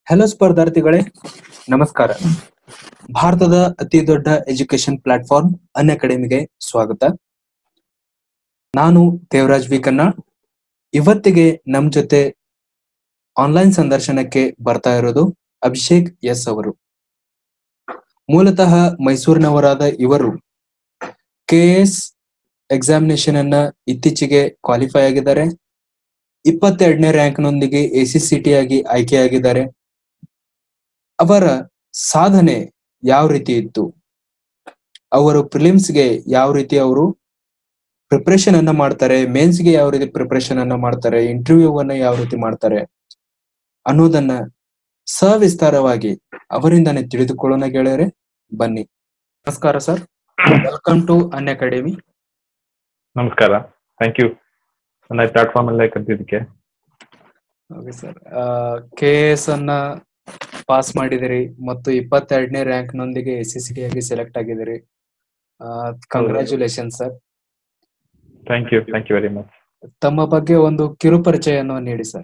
Hello ಸ್ಪರ್ಧಾರ್ಥಿಗಳೇ ನಮಸ್ಕಾರ ಭಾರತದ ಅತಿ ದೊಡ್ಡ ಎಜುಕೇಶನ್ ಪ್ಲಾಟ್ಫಾರ್ಮ್ ಅನ್ ಅಕಾಡೆಮಿಗೆ ಸ್ವಾಗತ ನಾನು ದೇವರಾಜ್ ವಿ ಕನ್ನಾ ಇವತ್ತಿಗೆ ನಮ್ ಜೊತೆ ಆನ್ಲೈನ್ ಸಂದರ್ಶನಕ್ಕೆ ಬರ್ತಾ ಇರೋದು ಅಭಿಷೇಕ್ ಎಸ್ ಅವರು ಮೂಲತಃ ಮೈಸೂರಿನವರಾದ ಇವರು ಕೆಎಸ್ ಎಕ್ಸಾಮಿನೇಷನ್ ಅನ್ನ ಇತ್ತೀಚೆಗೆ ಕ್ವಾಲಿಫೈ ಆಗಿದ್ದಾರೆ ಇಪ್ಪತ್ತೆರಡನೇ ರ್ಯಾಂಕ್ನೊಂದಿಗೆ ಎಸಿಸಿಟಿ ಆಗಿ ಆಯ್ಕೆಯಾಗಿದ್ದಾರೆ ಅವರ ಸಾಧನೆ ಯಾವ ರೀತಿ ಇತ್ತು ಅವರು ಪ್ರಿಲಿಮ್ಸ್ಗೆ ಯಾವ ರೀತಿ ಅವರು ಪ್ರಿಪರೇಷನ್ ಅನ್ನ ಮಾಡ್ತಾರೆ ಮೇನ್ಸ್ಗೆ ಯಾವ ರೀತಿ ಪ್ರಿಪರೇಷನ್ ಅನ್ನ ಮಾಡ್ತಾರೆ ಇಂಟರ್ವ್ಯೂ ಅನ್ನ ಯಾವ ರೀತಿ ಮಾಡ್ತಾರೆ ಅನ್ನೋದನ್ನ ಸವಿಸ್ತಾರವಾಗಿ ಅವರಿಂದಾನೇ ತಿಳಿದುಕೊಳ್ಳೋಣ ಗೆಳೆಯರೆ ಬನ್ನಿ ನಮಸ್ಕಾರ sir welcome to Unacademy ನಮಸ್ಕಾರ ಥ್ಯಾಂಕ್ ಯು ನನ್ನ ಪ್ಲಾಟ್ಫಾರ್ಮ್ ಅಲ್ಲೇ ಕರೆದಿದ್ದಕ್ಕೆ ಓಕೆ ಸರ್ ಕೆ ಎಸ್ ಅನ್ನ ಪಾಸ್ ಮಾಡಿದಿರಿ ಮತ್ತು ಇಪ್ಪತ್ತೆರಡನೇ ರ್ಯಾಂಕ್ ನೊಂದಿಗೆ ಎಸ್ ಸಿ ಸಿ ಆಗಿ ಸೆಲೆಕ್ಟ್ ಆಗಿದಿರಿ congratulation sir thank you thank you very much ತಮ್ಮ ಬಗ್ಗೆ ಒಂದು ಕಿರು ಪರಿಚಯವನ್ನು ನೀಡಿ ಸರ್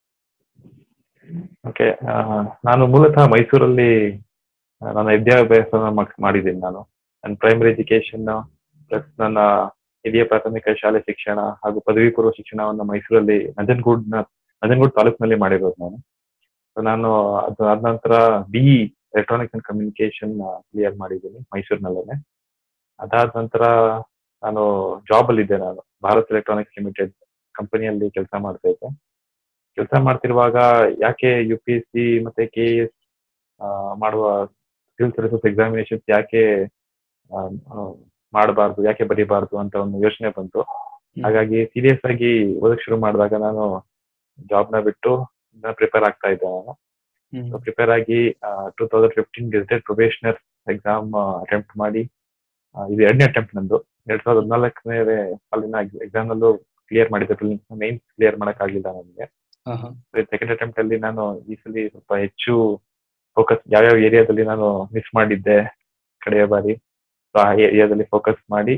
ಓಕೆ ನಾನು ಮೂಲತಃ ಮೈಸೂರಲ್ಲಿ ಆ, ನನ್ನ ವಿದ್ಯಾಭ್ಯಾಸ ಮಾಡಿದ್ದೀನಿ ನಾನು ನನ್ನ ಪ್ರೈಮರಿ ಎಜುಕೇಶನ್ ಪ್ಲಸ್ ನನ್ನ ಹಿರಿಯ ಪ್ರಾಥಮಿಕ ಶಾಲೆ ಶಿಕ್ಷಣ ಹಾಗೂ ಪದವಿ ಪೂರ್ವ ಶಿಕ್ಷಣವನ್ನು ಮೈಸೂರಲ್ಲಿ ನಂಜನಗೂಡ್ನ ನಂಜನಗೂಡು ತಾಲೂಕಿನಲ್ಲಿ ಮಾಡಿರೋದು ನಾನು So, ನಾನು ಅದು ಆದ ನಂತರ B electronics and communication clear ಮಾಡಿದ್ದೀನಿ ಮೈಸೂರಿನಲ್ಲೇ ಅದಾದ ನಂತರ ನಾನು ಜಾಬ್ ಅಲ್ಲಿ ಇದ್ದೆ ನಾನು ಭಾರತ್ ಎಲೆಕ್ಟ್ರಾನಿಕ್ಸ್ ಲಿಮಿಟೆಡ್ ಕಂಪನಿಯಲ್ಲಿ ಕೆಲಸ ಮಾಡ್ತಾ ಇದ್ದೆ ಕೆಲಸ ಮಾಡ್ತಿರುವಾಗ ಯಾಕೆ ಯು ಪಿ ಎಸ್ ಸಿ ಮತ್ತೆ ಕೆ ಎಸ್ ಮಾಡುವ ಸಿವಿಲ್ ಸರ್ವಿಸಸ್ ಎಕ್ಸಾಮಿನೇಷನ್ಸ್ ಯಾಕೆ ಮಾಡಬಾರ್ದು ಯಾಕೆ ಬರೀಬಾರ್ದು ಅಂತ ಒಂದು ಯೋಚನೆ ಬಂತು ಹಾಗಾಗಿ ಸೀರಿಯಸ್ ಆಗಿ ಓದಕ್ ಶುರು ಮಾಡಿದಾಗ ನಾನು ಜಾಬ್ ನ ಬಿಟ್ಟು ಪ್ರಿಪೇರ್ ಆಗ್ತಾ ಇದ್ದೆ ನಾನು ಪ್ರಿಪೇರ್ ಆಗಿ two thousand fifteen gazetted probationer exam attempt ಮಾಡಿ ಆ, ಇದು ಎರಡನೇ ಅಟೆಂಪ್ಟ್ ನಂದು ಎರಡ್ ಸಾವಿರದ ಹದಿನಾಲ್ಕನೇ ಸಾಲಿನ ಎಕ್ಸಾಮ್ ನಲ್ಲೂ ಕ್ಲಿಯರ್ ಮಾಡಿದ್ದೆ ಮೈನ್ ಕ್ಲಿಯರ್ ಮಾಡಕ್ ಆಗಿಲ್ಲ ನನಗೆ ಸೆಕೆಂಡ್ ಅಟೆಂಪ್ಟ್ ಅಲ್ಲಿ ನಾನು ಈ ಸಲ ಸ್ವಲ್ಪ ಹೆಚ್ಚು ಫೋಕಸ್ ಯಾವ್ಯಾವ ಏರಿಯಾದಲ್ಲಿ ನಾನು ಮಿಸ್ ಮಾಡಿದ್ದೆ ಕಡೆಯ ಬಾರಿ ಸೊ ಆ ಏರಿಯಾದಲ್ಲಿ ಫೋಕಸ್ ಮಾಡಿ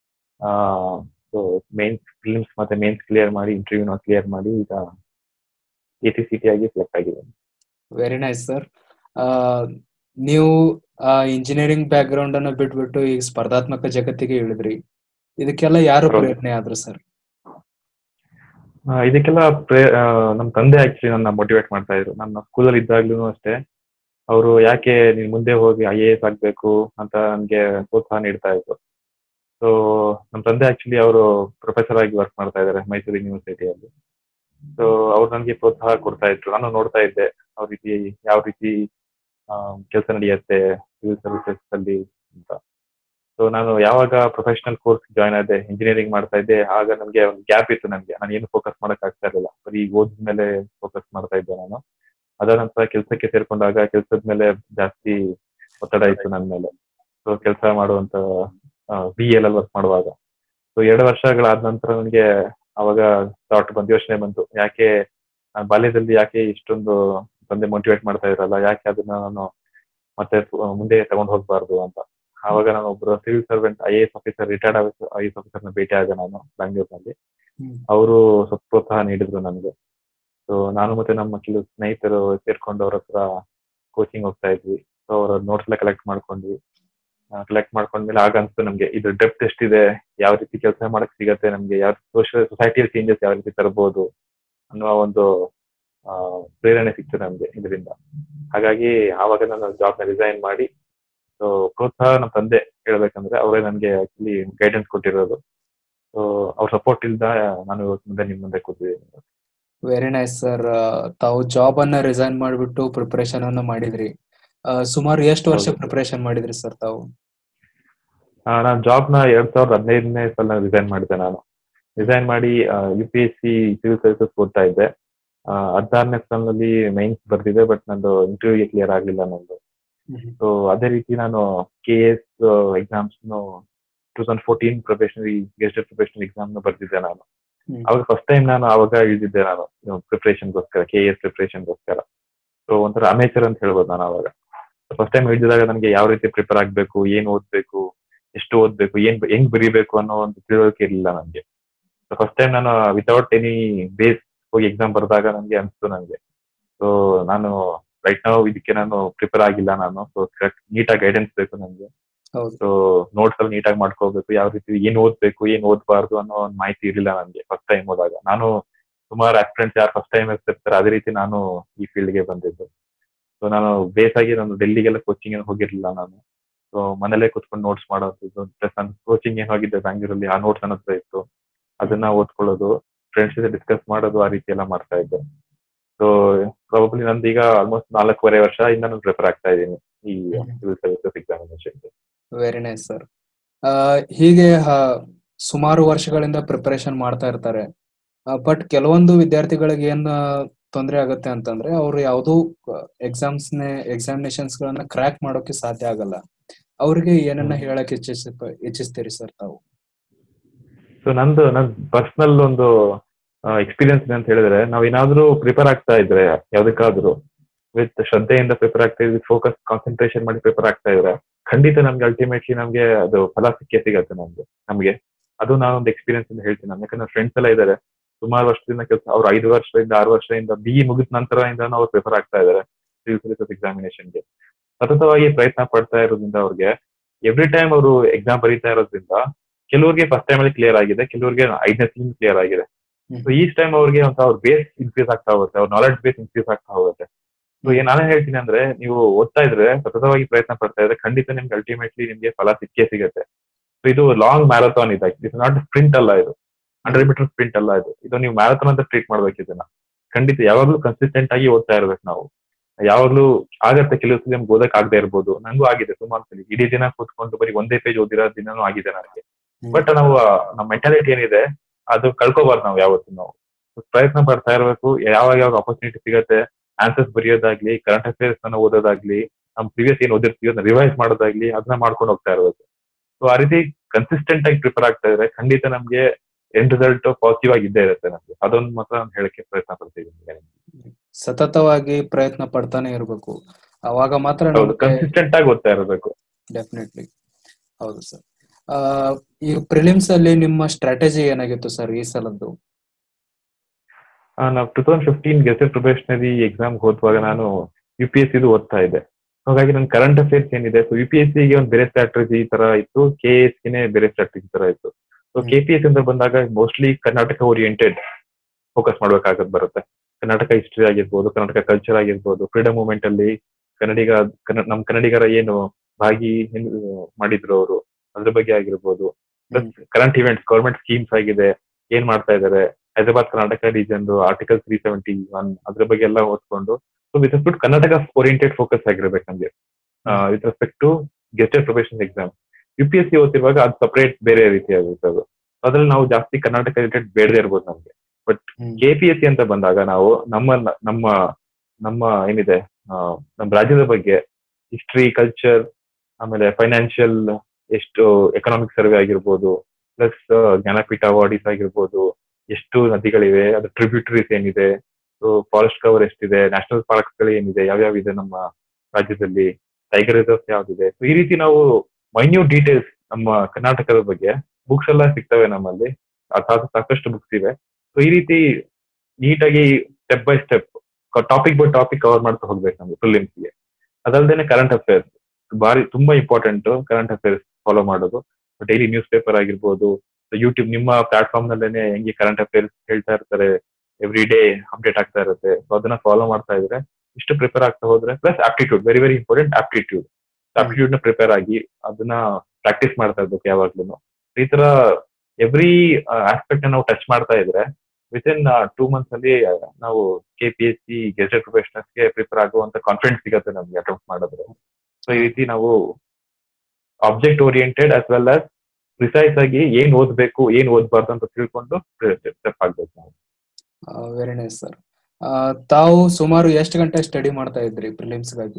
ಮೇನ್ಸ್ ಫಿಲ್ಮ್ಸ್ ಮತ್ತೆ ಮೇನ್ಸ್ ಕ್ಲಿಯರ್ ಮಾಡಿ ಇಂಟರ್ವ್ಯೂನ ಕ್ಲಿಯರ್ ಮಾಡಿ ಈಗ ಎ ಟಿ ಸಿ ಟಿ ಆಗಿ ಸೆಲೆಕ್ಟ್ ಆಗಿದ್ದೇನೆ ವೆರಿ ನೈಸ್ ಸರ್ ನೀವು ಇಂಜಿನಿಯರಿಂಗ್ ಬ್ಯಾಕ್ ಗ್ರೌಂಡ್ ಅನ್ನ ಬಿಟ್ಬಿಟ್ಟು ಈಗ ಸ್ಪರ್ಧಾತ್ಮಕ ಜಗತ್ತಿಗೆ ಇಳಿದ್ರಿ ಇದಕ್ಕೆಲ್ಲ ಯಾರು ಹೌದು. ಪ್ರೇರಣೆ ಆದ್ರು ಸರ್ ಆ, ಇದಕ್ಕೆಲ್ಲ ಪ್ರೇ ಆ, ನಮ್ ತಂದೆ ಆಕ್ಚುಲಿ ನನ್ನ ಮೋಟಿವೇಟ್ ಮಾಡ್ತಾ ಇದ್ರು ನನ್ನ ಸ್ಕೂಲಲ್ಲಿ ಇದ್ದಾಗ್ಲೂ ಅಷ್ಟೇ ಅವರು ಯಾಕೆ ನೀನ್ ಮುಂದೆ ಹೋಗಿ ಐ ಎ ಎಸ್ ಆಗ್ಬೇಕು ಅಂತ ನನ್ಗೆ ಪ್ರೋತ್ಸಾಹ ನೀಡ್ತಾ ಇದ್ರು ಸೊ ನಮ್ಮ ತಂದೆ ಆಕ್ಚುಲಿ ಅವರು ಪ್ರೊಫೆಸರ್ ಆಗಿ ವರ್ಕ್ ಮಾಡ್ತಾ ಇದ್ದಾರೆ ಮೈಸೂರು ಯೂನಿವರ್ಸಿಟಿಯಲ್ಲಿ ಸೊ ಅವ್ರು ನನಗೆ ಪ್ರೋತ್ಸಾಹ ಕೊಡ್ತಾ ಇದ್ರು ನಾನು ನೋಡ್ತಾ ಇದ್ದೆ ಅವ್ರ ರೀತಿ ಯಾವ ರೀತಿ ಕೆಲಸ ನಡೆಯುತ್ತೆ ಸಿವಿಲ್ ಸರ್ವಿಸಸ್ ಅಲ್ಲಿ ಅಂತ ಸೊ ನಾನು ಯಾವಾಗ ಪ್ರೊಫೆಷನಲ್ ಕೋರ್ಸ್ ಜಾಯ್ನ್ ಆದೆ ಇಂಜಿನಿಯರಿಂಗ್ ಮಾಡ್ತಾ ಇದ್ದೆ ಆಗ ನನಗೆ ಒಂದು ಗ್ಯಾಪ್ ಇತ್ತು ನನಗೆ ನಾನು ಏನು ಫೋಕಸ್ ಮಾಡಕ್ ಆಗ್ತಾ ಇರಲಿಲ್ಲ ಬರೀ ಓದಿದ ಮೇಲೆ ಫೋಕಸ್ ಮಾಡ್ತಾ ಇದ್ದೆ ನಾನು ಅದಾದ ನಂತರ ಕೆಲಸಕ್ಕೆ ಸೇರ್ಕೊಂಡಾಗ ಕೆಲಸದ ಮೇಲೆ ಜಾಸ್ತಿ ಒತ್ತಡ ಇತ್ತು ನನ್ನ ಮೇಲೆ ಸೊ ಕೆಲಸ ಮಾಡುವಂತ ಬಿ ಎಲ್ ಅಲ್ಲಿ ವರ್ಕ್ ಮಾಡುವಾಗ ಸೊ ಎರಡು ವರ್ಷಗಳಾದ ನಂತರ ನನಗೆ ಅವಾಗ ಥಾಟ್ ಬಂದು ಯೋಚನೆ ಬಂತು ಯಾಕೆ ನಾನ್ ಬಾಲ್ಯದಲ್ಲಿ ಯಾಕೆ ಇಷ್ಟೊಂದು ತಂದೆ ಮೋಟಿವೇಟ್ ಮಾಡ್ತಾ ಇರಲ್ಲ ಯಾಕೆ ಅದನ್ನ ನಾನು ಮತ್ತೆ ಪು- ಮುಂದೆ ತಗೊಂಡು ಹೋಗ್ಬಾರ್ದು ಅಂತ ಆವಾಗ ನಾನು ಒಬ್ಬರು civil servant I A S officer retired I S ಆಫೀಸರ್ನ ಭೇಟಿ ಆಗ ನಾನು ಬ್ಯಾಂಗ್ಳೂರ್ನಲ್ಲಿ ಹ್ಮ್. ಅವರು ಸ್ವಲ್ಪ ಪ್ರೋತ್ಸಾಹ ನೀಡಿದ್ರು ನನಗೆ ಸೊ ನಾನು ಮತ್ತೆ ನಮ್ಮ ಕೆಲವು ಸ್ನೇಹಿತರು ಸೇರ್ಕೊಂಡು ಅವ್ರ ಹತ್ರ ಕೋಚಿಂಗ್ ಹೋಗ್ತಾ ಇದ್ವಿ ಸೊ ಅವರ ನೋಟ್ಸ್ ಎಲ್ಲ ಕಲೆಕ್ಟ್ ಮಾಡ್ಕೊಂಡ್ವಿ ಕಲೆಕ್ಟ್ ಮಾಡ್ಕೊಂಡ್ಮೇಲೆ ಆಗ ಅನ್ಸ್ತು ನಮ್ಗೆ ಇದು ಡೆಪ್ತ್ ಎಷ್ಟಿದೆ ಯಾವ ರೀತಿ ಕೆಲಸ ಮಾಡಕ್ ಸಿಗತ್ತೆ ನಮ್ಗೆ ಯಾವ ಸೋಷಿಯಲ್ ಸೊಸೈಟಿಯಲ್ಲಿ ಚೇಂಜಸ್ ಯಾವ ರೀತಿ ತರಬಹುದು ಅನ್ನುವ ಒಂದು ಆ, ಪ್ರೇರಣೆ ಸಿಕ್ತು ನಮ್ಗೆ ಇದರಿಂದ ಹಾಗಾಗಿ ಆವಾಗ ನಾನು ಜಾಬ್ ನ ರಿಸೈನ್ ಮಾಡಿ ಸೊ ಪ್ರೋತ್ಸಾಹ ನಮ್ಮ ತಂದೆ ಹೇಳ್ಬೇಕಂದ್ರೆ ಅವರೇ ನನಗೆ ಆಕ್ಚುಲಿ ಗೈಡೆನ್ಸ್ ಕೊಟ್ಟಿರೋದು ಸೊ ಅವ್ರ ಸಪೋರ್ಟ್ ಇಲ್ದ ನಾನು ಇವತ್ತು ಮುಂದೆ ನಿಮ್ ಮುಂದೆ ಕೂತಿದ್ದೀನಿ ವೆರಿ ನೈಸ್ ಸರ್ ತಾವು ಜಾಬ್ ಅನ್ನ ರಿಸೈನ್ ಮಾಡಿಬಿಟ್ಟು ಪ್ರಿಪರೇಷನ್ ಅನ್ನ ಮಾಡಿದ್ರಿ ಆ, ಸುಮಾರು ಎಷ್ಟು ವರ್ಷ ಹೌದು. ಪ್ರಿಪರೇಷನ್ ಮಾಡಿದ್ರಿ ಸರ್ ತಾವು ನಾನು ಜಾಬ್ ನ ಎರಡ್ ಸಾವಿರದ ಹದಿನೈದನೇ ಸಲ ರಿಸೈನ್ ಮಾಡಿದ್ದೆ ನಾನು ರಿಸೈನ್ ಮಾಡಿ U P S C civil services ಓದ್ತಾ ಇದ್ದೆ ಆ, ಹದಿನಾರನೇ ಸಾಲಿನಲ್ಲಿ ಮೈನ್ಸ್ ಬರ್ದಿದೆ ಬಟ್ ನಂದು ಇಂಟರ್ವ್ಯೂಗೆ ಕ್ಲಿಯರ್ ಆಗ್ಲಿಲ್ಲ ನಂದು ಸೊ ಅದೇ ರೀತಿ ನಾನು K S exams two thousand fourteen probationary gazetted professional exam ನ ಬರ್ದಿದ್ದೆ ನಾನು ಹ್ಮ್. ಅವಾಗ ಫಸ್ಟ್ ಟೈಮ್ ನಾನು ಅವಾಗ ಇಳಿದಿದ್ದೆ ನಾನು ಪ್ರಿಪ್ರೇಷನ್ಗೋಸ್ಕರ ಕೆ ಎಸ್ ಪ್ರಿಪ್ರೇಷನ್ಗೋಸ್ಕರ ಸೊ ಒಂಥರ ಅಮೇಚರ್ ಅಂತ ಹೇಳ್ಬೋದು ನಾನು ಅವಾಗ ಫಸ್ಟ್ ಟೈಮ್ ಇಳಿದಿದಾಗ ನನಗೆ ಯಾವ ರೀತಿ ಪ್ರಿಪೇರ್ ಆಗ್ಬೇಕು ಏನ್ ಓದ್ಬೇಕು ಎಷ್ಟು ಓದ್ಬೇಕು ಏನ್ ಹೆಂಗ್ ಬರೀಬೇಕು ಅನ್ನೋ ಒಂದು ತಿಳುವಳಿಕೆ ಇರಲಿಲ್ಲ ನನಗೆ ಫಸ್ಟ್ ಟೈಮ್ ನಾನು ವಿತೌಟ್ ಎನಿ ಬೇಸ್ ಹೋಗಿ ಎಕ್ಸಾಮ್ ಬರೆದಾಗ ನನಗೆ ಅನಿಸ್ತು ನನಗೆ ಸೊ ನಾನು ರೈಟ್ ನಾವು ಇದಕ್ಕೆ ನಾನು ಪ್ರಿಪೇರ್ ಆಗಿಲ್ಲ ನಾನು ಸೊ ನೀಟಾಗಿ ಗೈಡೆನ್ಸ್ ಬೇಕು ನನ್ಗೆ ಹೌದು ಸೊ ನೋಟ್ಸ್ ಅಲ್ಲಿ ನೀಟಾಗಿ ಮಾಡ್ಕೋಬೇಕು ಯಾವ ರೀತಿ ಏನ್ ಓದ್ಬೇಕು ಏನ್ ಓದ್ಬಾರ್ದು ಅನ್ನೋ ಒಂದು ಮಾಹಿತಿ ಇರಲಿಲ್ಲ ನನಗೆ ಫಸ್ಟ್ ಟೈಮ್ ಹೋದಾಗ ನಾನು ಸುಮಾರು ಆಸ್ಪಿರೆಂಟ್ಸ್ ಯಾರು ಫಸ್ಟ್ ಟೈಮ್ ಇರ್ತಾರೆ ಅದೇ ರೀತಿ ನಾನು ಈ ಫೀಲ್ಡ್ ಗೆ ಬಂದಿದ್ದು ಸೊ ನಾನು ಬೇಸ್ ಆಗಿ ನಾನು ಡೆಲ್ಲಿಗೆಲ್ಲ ಕೋಚಿಂಗ್ ಏನು ಹೋಗಿರ್ಲಿಲ್ಲ ನಾನು ಸೊ ಮನೇಲೆ ಕುತ್ಕೊಂಡು ನೋಟ್ಸ್ ಮಾಡೋದು ಪ್ಲಸ್ ನಾನು ಕೋಚಿಂಗ್ ಏನ್ ಹೋಗಿದ್ದೆ ಬ್ಯಾಂಗ್ಳೂರಲ್ಲಿ ಆ ನೋಟ್ಸ್ ನನ್ನ ಹತ್ರ ಇತ್ತು ಅದನ್ನ ಓದ್ಕೊಳ್ಳೋದು ಫ್ರೆಂಡ್ಸ್ ಜೊತೆ ಡಿಸ್ಕಸ್ ಮಾಡೋದು ಆ ರೀತಿ ಎಲ್ಲ ಮಾಡ್ತಾ ಇದ್ದೆ ಸೊ ಪ್ರಾಬಬ್ಲಿ ನಂದು ಈಗ ಆಲ್ಮೋಸ್ಟ್ ನಾಲ್ಕೂವರೆ ವರ್ಷ ಇಂದ ನಾನು ಪ್ರಿಪೇರ್ ಆಗ್ತಾ ಇದ್ದೀನಿ ಈ civil services examination very nice sir ಹೀಗೆ ಆ, ಸುಮಾರು ವರ್ಷಗಳಿಂದ ಪ್ರಿಪರೇಷನ್ ಮಾಡ್ತಾ ಇರ್ತಾರೆ ಬಟ್ ಕೆಲವೊಂದು ವಿದ್ಯಾರ್ಥಿಗಳಿಗೆ ಏನ್ ತೊಂದರೆ ಆಗುತ್ತೆ ಅಂತಂದ್ರೆ ಅವ್ರು ಯಾವುದೋ ಎಕ್ಸಾಮ್ಸ್ ಎಕ್ಸಾಮಿನೇಷನ್ಸ್ ಗಳನ್ನ ಕ್ರ್ಯಾಕ್ ಮಾಡೋಕೆ ಸಾಧ್ಯ ಆಗಲ್ಲ ಅವ್ರಿಗೆ ಏನನ್ನ ಹ್ಮ್. ಹೇಳಕ್ ಇಚ್ಛಿಸ ಇಚ್ಛಿಸ್ತೀರಿ ಸರ್ ತಾವು ಸೊ ನಂದು ನನ್ ಪರ್ಸನಲ್ ಒಂದು ಎಕ್ಸ್ಪೀರಿಯನ್ಸ್ ಅಂತ ಹೇಳಿದ್ರೆ ನಾವ್ ಏನಾದ್ರೂ ಪ್ರಿಪೇರ್ ಆಗ್ತಾ ಇದ್ರೆ ಯಾವ್ದಕ್ಕಾದ್ರೂ ವಿತ್ ಶ್ರದ್ಧೆಯಿಂದ ಪ್ರಿಪೇರ್ ಆಗ್ತಾ ಇದ್ರೆ ಫೋಕಸ್ ಕಾನ್ಸಂಟ್ರೇಷನ್ ಮಾಡಿ ಪ್ರಿಪೇರ್ ಆಗ್ತಾ ಇದ್ರೆ ಖಂಡಿತ ನಮ್ಗೆ ಅಲ್ಟಿಮೇಟ್ಲಿ ನಮ್ಗೆ ಅದು ಫಲ ಸಿಕ್ಕೇ ಸಿಗತ್ತೆ ನಮ್ಗೆ ನಮ್ಗೆ ಅದು ನಾನೊಂದು ಎಕ್ಸ್ಪೀರಿಯನ್ಸ್ ಅಂತ ಹೇಳ್ತೀನಿ ನಾನು ಯಾಕಂದ್ರೆ ಫ್ರೆಂಡ್ಸ್ ಎಲ್ಲ ಇದ್ದಾರೆ ಸುಮಾರು ವರ್ಷದಿಂದ ಕೆಲಸ ಅವ್ರು ಐದು ವರ್ಷದಿಂದ ಆರು ವರ್ಷದಿಂದ ಬಿ ಮುಗಿದ ನಂತರ ಅವ್ರು ಪ್ರಿಪೇರ್ ಆಗ್ತಾ ಇದ್ದಾರೆ ಸಿವಿಲ್ ಸರ್ವಿಸಸ್ ಎಕ್ಸಾಮಿನೇಷನ್ಗೆ ಸತತವಾಗಿ ಪ್ರಯತ್ನ ಪಡ್ತಾ ಇರೋದ್ರಿಂದ ಅವ್ರಿಗೆ ಎವ್ರಿ ಟೈಮ್ ಅವರು ಎಕ್ಸಾಮ್ ಬರೀತಾ ಇರೋದ್ರಿಂದ ಕೆಲವ್ರಿಗೆ ಫಸ್ಟ್ ಟೈಮ್ ಅಲ್ಲಿ ಕ್ಲಿಯರ್ ಆಗಿದೆ ಕೆಲವ್ರಿಗೆ ಐದನೇ ಸೀನ್ ಕ್ಲಿಯರ್ ಆಗಿದೆ ಹ್ಮ್. ಸೊ ಈಚ್ ಟೈಮ್ ಅವ್ರಿಗೆ ಒಂದು ಅವ್ರ ಬೇಸ್ ಇನ್ಕ್ರೀಸ್ ಆಗ್ತಾ ಹೋಗುತ್ತೆ ಅವ್ರ ನಾಲೆಡ್ಜ್ ಬೇಸ್ ಇನ್ಕ್ರೀಸ್ ಆಗ್ತಾ ಹೋಗುತ್ತೆ ಸೊ ಏನ್ ನಾನೇ ಹೇಳ್ತೀನಿ ಅಂದ್ರೆ ನೀವು ಓದ್ತಾ ಇದ್ರೆ ಸತತವಾಗಿ ಪ್ರಯತ್ನ ಪಡ್ತಾ ಇದ್ರೆ ಖಂಡಿತ ನಿಮ್ಗೆ ಅಲ್ಟಿಮೇಟ್ಲಿ ನಿಮ್ಗೆ ಫಲ ಸಿಕ್ಕೇ ಸಿಗುತ್ತೆ ಸೊ ಇದು ಲಾಂಗ್ ಮ್ಯಾರಥಾನ್ ಇದೆ ಇಟ್ಸ್ ನಾಟ್ ಸ್ಪ್ರಿಂಟ್ ಅಲ್ಲ ಇದು ಹಂಡ್ರೆಡ್ ಮೀಟರ್ ಸ್ಪ್ರಿಂಟ್ ಅಲ್ಲ ಇದು ಇದು ನೀವು ಮ್ಯಾರಥಾನ್ ಅಂತ ಟ್ರೀಟ್ ಮಾಡ್ಬೇಕು ಇದನ್ನ ಖಂಡಿತ ಯಾವಾಗ್ಲೂ ಕನ್ಸಿಸ್ಟೆಂಟ್ ಆಗಿ ಓದ್ತಾ ಇರ್ಬೇಕು ನಾವು ಯಾವಾಗ್ಲೂ ಆಗತ್ತೆ ಕೆಲವು ಸಲ ನಮ್ಗೆ ಓದಕ್ ಆಗದೆ ಇರ್ಬೋದು ನಂಗೂ ಆಗಿದೆ ಸುಮಾರು ಸಲ ಇಡೀ ದಿನ ಕೂತ್ಕೊಂಡು ಬರೀ ಒಂದೇ ಪೇಜ್ ಓದಿರೋ ದಿನನೂ ಆಗಿದೆ ನನಗೆ ಬಟ್ ನಾವು ಆ, ನಮ್ಮ ಮೆಂಟಾಲಿಟಿ ಏನಿದೆ ಅದು ಕಳ್ಕೊಬಾರ್ದು ನಾವು ಯಾವತ್ತು ನಾವು ಪ್ರಯತ್ನ ಪಡ್ತಾ ಇರಬೇಕು ಯಾವಾಗ ಯಾವಾಗ ಆಪರ್ಚುನಿಟಿ ಸಿಗತ್ತೆ ಆನ್ಸರ್ಸ್ ಬರೆಯೋದಾಗ್ಲಿ ಕರೆಂಟ್ ಅಫೇರ್ಸ್ ಅನ್ನ ಓದೋದಾಗ್ಲಿ ನಮ್ ಪ್ರಿವಿಯಸ್ ಏನ್ ಓದಿರ್ತೀವಿ ಅದನ್ನ ರಿವೈಸ್ ಮಾಡೋದಾಗ್ಲಿ ಅದನ್ನ ಮಾಡ್ಕೊಂಡು ಹೋಗ್ತಾ ಇರಬೇಕು ಸೊ ಆ ರೀತಿ ಕನ್ಸಿಸ್ಟೆಂಟ್ ಆಗಿ ಪ್ರಿಪೇರ್ ಆಗ್ತಾ ಇದ್ರೆ ಖಂಡಿತ ನಮ್ಗೆ ಎಂಡ್ ರಿಸಲ್ಟ್ ಪಾಸಿಟಿವ್ ಆಗಿ ಇದ್ದೇ ಇರುತ್ತೆ ನಮ್ಗೆ ಅದೊಂದು ಮಾತ್ರ ನಾನು ಹೇಳಕ್ಕೆ ಪ್ರಯತ್ನ ಪಡ್ತೀನಿ ಸತತವಾಗಿ ಪ್ರಯತ್ನ ಪಡ್ತಾನೆ ಇರಬೇಕು ಅವಾಗ ಮಾತ್ರ ಹೌದು ನಮ್ಗೆ ಕನ್ಸಿಸ್ಟೆಂಟ್ ಆಗಿ ಓದ್ತಾ ಇರಬೇಕು ಡೆಫಿನೆಟ್ಲಿ ಹೌದು ಸರ್ ಈ ಪ್ರಿಲಿಮ್ಸ್ ಅಲ್ಲಿ ನಿಮ್ಮ ಸ್ಟ್ರಾಟಜಿ ಏನಾಗಿತ್ತು ಸರ್ ಈ ಸಲದ್ದು ನಾವು two thousand fifteen gazetted probationary exam ಹೋಗುವಾಗ ನಾನು ಯು ಪಿ ಎಸ್ ಇದು ಓದ್ತಾ ಇದ್ದೆ ಹಾಗಾಗಿ ನನ್ನ ಕರೆಂಟ್ ಅಫೇರ್ಸ್ ಏನಿದೆ ಸೊ ಯು ಪಿ ಎಸ್ ಸಿಗೆ ಒಂದು ಬೇರೆ ಸ್ಟ್ರಾಟಜಿ ತರ ಇತ್ತು ಕೆ ಎಸ್ ಗೆ ಬೇರೆ ಸ್ಟ್ರಾಟಜಿ ತರ ಇತ್ತು ಸೊ ಕೆ ಪಿ ಎಸ್ ಅಂತ ಬಂದಾಗ ಮೋಸ್ಟ್ಲಿ ಕರ್ನಾಟಕ ಓರಿಯೆಂಟೆಡ್ ಫೋಕಸ್ ಮಾಡ್ಬೇಕಾಗದ್ ಬರುತ್ತೆ ಕರ್ನಾಟಕ ಹಿಸ್ಟ್ರಿ ಆಗಿರ್ಬೋದು ಕರ್ನಾಟಕ ಕಲ್ಚರ್ ಆಗಿರ್ಬೋದು ಫ್ರೀಡಮ್ ಮೂವ್ಮೆಂಟ್ ಅಲ್ಲಿ ಕನ್ನಡಿಗ ಕನ್ನ- ನಮ್ ಕನ್ನಡಿಗರ ಏನು ಭಾಗಿ ಏನ್ ಮಾಡಿದ್ರು ಅವರು ಅದ್ರ ಬಗ್ಗೆ ಆಗಿರ್ಬೋದು plus current events government schemes ಆಗಿದೆ ಏನ್ ಮಾಡ್ತಾ ಇದಾರೆ Hyderabad Karnataka region article three seventy one ಅದ್ರ ಬಗ್ಗೆ ಎಲ್ಲ ಓದ್ಕೊಂಡು so with respect Karnataka oriented focus ಆಗಿರ್ಬೇಕು ನಮ್ಗೆ with respect to gazetted profession exam U P S C ಓದ್ತಿರುವಾಗ ಅದು ಸಪರೇಟ್ ಬೇರೆ ರೀತಿ ಆಗುತ್ತೆ ಅದು ಅದ್ರಲ್ಲಿ ನಾವು ಜಾಸ್ತಿ ಕರ್ನಾಟಕ ರಿಲೇಟೆಡ್ ಬೇಡದೇ ಇರ್ಬೋದು ನಮ್ಗೆ but K P S C ಅಂತ ಬಂದಾಗ ನಾವು ನಮ್ಮ ನಮ್ಮ ನಮ್ಮ ಏನಿದೆ ಆ, ನಮ್ಮ ರಾಜ್ಯದ ಬಗ್ಗೆ ಹಿಸ್ಟ್ರಿ ಕಲ್ಚರ್ ಆಮೇಲೆ ಫೈನಾನ್ಷಿಯಲ್ ಎಷ್ಟು ಎಕನಾಮಿಕ್ ಸರ್ವೆ ಆಗಿರ್ಬೋದು ಪ್ಲಸ್ ಜ್ಞಾನಪೀಠ ಅವಾರ್ಡಿಸ್ ಆಗಿರ್ಬೋದು ಎಷ್ಟು ನದಿಗಳಿವೆ ಅದ್ರ ಟ್ರಿಬ್ಯೂಟರೀಸ್ ಏನಿದೆ ಫಾರೆಸ್ಟ್ ಕವರ್ ಎಷ್ಟಿದೆ ನ್ಯಾಷನಲ್ ಪಾರ್ಕ್ಸ್ ಗಳು ಏನಿದೆ ಯಾವ್ಯಾವ ಇದೆ ನಮ್ಮ ರಾಜ್ಯದಲ್ಲಿ ಟೈಗರ್ ರಿಸರ್ವ್ಸ್ ಯಾವ್ದಿದೆ So, ಈ ರೀತಿ ನಾವು ಮೈನ್ಯೂಟ್ ಡೀಟೇಲ್ಸ್ ನಮ್ಮ ಕರ್ನಾಟಕದ ಬಗ್ಗೆ ಬುಕ್ಸ್ ಎಲ್ಲ ಸಿಗ್ತವೆ ನಮ್ಮಲ್ಲಿ ಅರ್ಥಾತ್ ಸಾಕಷ್ಟು ಬುಕ್ಸ್ ಇವೆ ಸೊ ಈ ರೀತಿ ನೀಟಾಗಿ step by step topic by topic cover ಮಾಡ್ತಾ ಹೋಗ್ಬೇಕು ನಮ್ಗೆ ಪ್ರಿಲಿಮ್ಸ್ಗೆ ಅದಲ್ದೇನೆ ಕರೆಂಟ್ ಅಫೇರ್ಸ್ ಬಾರಿ ತುಂಬಾ ಇಂಪಾರ್ಟೆಂಟ್ ಕರೆಂಟ್ ಅಫೇರ್ಸ್ ಫಾಲೋ ಮಾಡೋದು ಡೈಲಿ ನ್ಯೂಸ್ ಪೇಪರ್ ಆಗಿರ್ಬೋದು ಯೂಟ್ಯೂಬ್ ನಿಮ್ಮ ಪ್ಲಾಟ್ಫಾರ್ಮ್ ನಲ್ಲೇನೆ ಹೆಂಗೆ ಕರೆಂಟ್ ಅಫೇರ್ಸ್ ಹೇಳ್ತಾ ಇರ್ತಾರೆ ಎವ್ರಿ ಡೇ ಅಪ್ಡೇಟ್ ಆಗ್ತಾ ಇರುತ್ತೆ ಸೊ ಅದನ್ನ ಫಾಲೋ ಮಾಡ್ತಾ ಇದ್ರೆ ಇಷ್ಟು ಪ್ರಿಪೇರ್ ಆಗ್ತಾ ಹೋದ್ರೆ plus aptitude very very important aptitude aptitude ನ ಪ್ರಿಪೇರ್ ಆಗಿ ಅದನ್ನ ಪ್ರಾಕ್ಟೀಸ್ ಮಾಡ್ತಾ ಇರ್ಬೇಕು ಯಾವಾಗ್ಲೂ ಈ ತರ ಎವ್ರಿ ಆಸ್ಪೆಕ್ಟ್ ನಾವು ಟಚ್ ಮಾಡ್ತಾ ಇದ್ರೆ ವಿತ್ ಇನ್ ಟೂ ಮಂತ್ಸ್ ಅಲ್ಲಿ ನಾವು K P S C gazette professionals ಗೆ ಪ್ರಿಪೇರ್ ಆಗುವಂತ ಕಾನ್ಫಿಡೆನ್ಸ್ ಸಿಗುತ್ತೆ ನಮ್ಗೆ ಅಟೆಂಪ್ಟ್ ಮಾಡಿದ್ರೆ ಸೊ ಈ ರೀತಿ ನಾವು object oriented as well as precise ಆಗಿ ಏನ್ ಓದ್ಬೇಕು ಏನ್ ಓದ್ಬಾರ್ದು ಅಂತ ತಿಳ್ಕೊಂಡು ಸ್ಟೆಪ್ ಆಗ್ಬೇಕು ನಾವು ವೆರಿ ನೈಸ್ ಸರ್ ತಾವು ಸುಮಾರು ಎಷ್ಟು ಗಂಟೆ ಸ್ಟಡಿ ಮಾಡ್ತಾ ಇದ್ರಿ ಪ್ರಿಲಿಮ್ಸ್ ಗಾಗಿ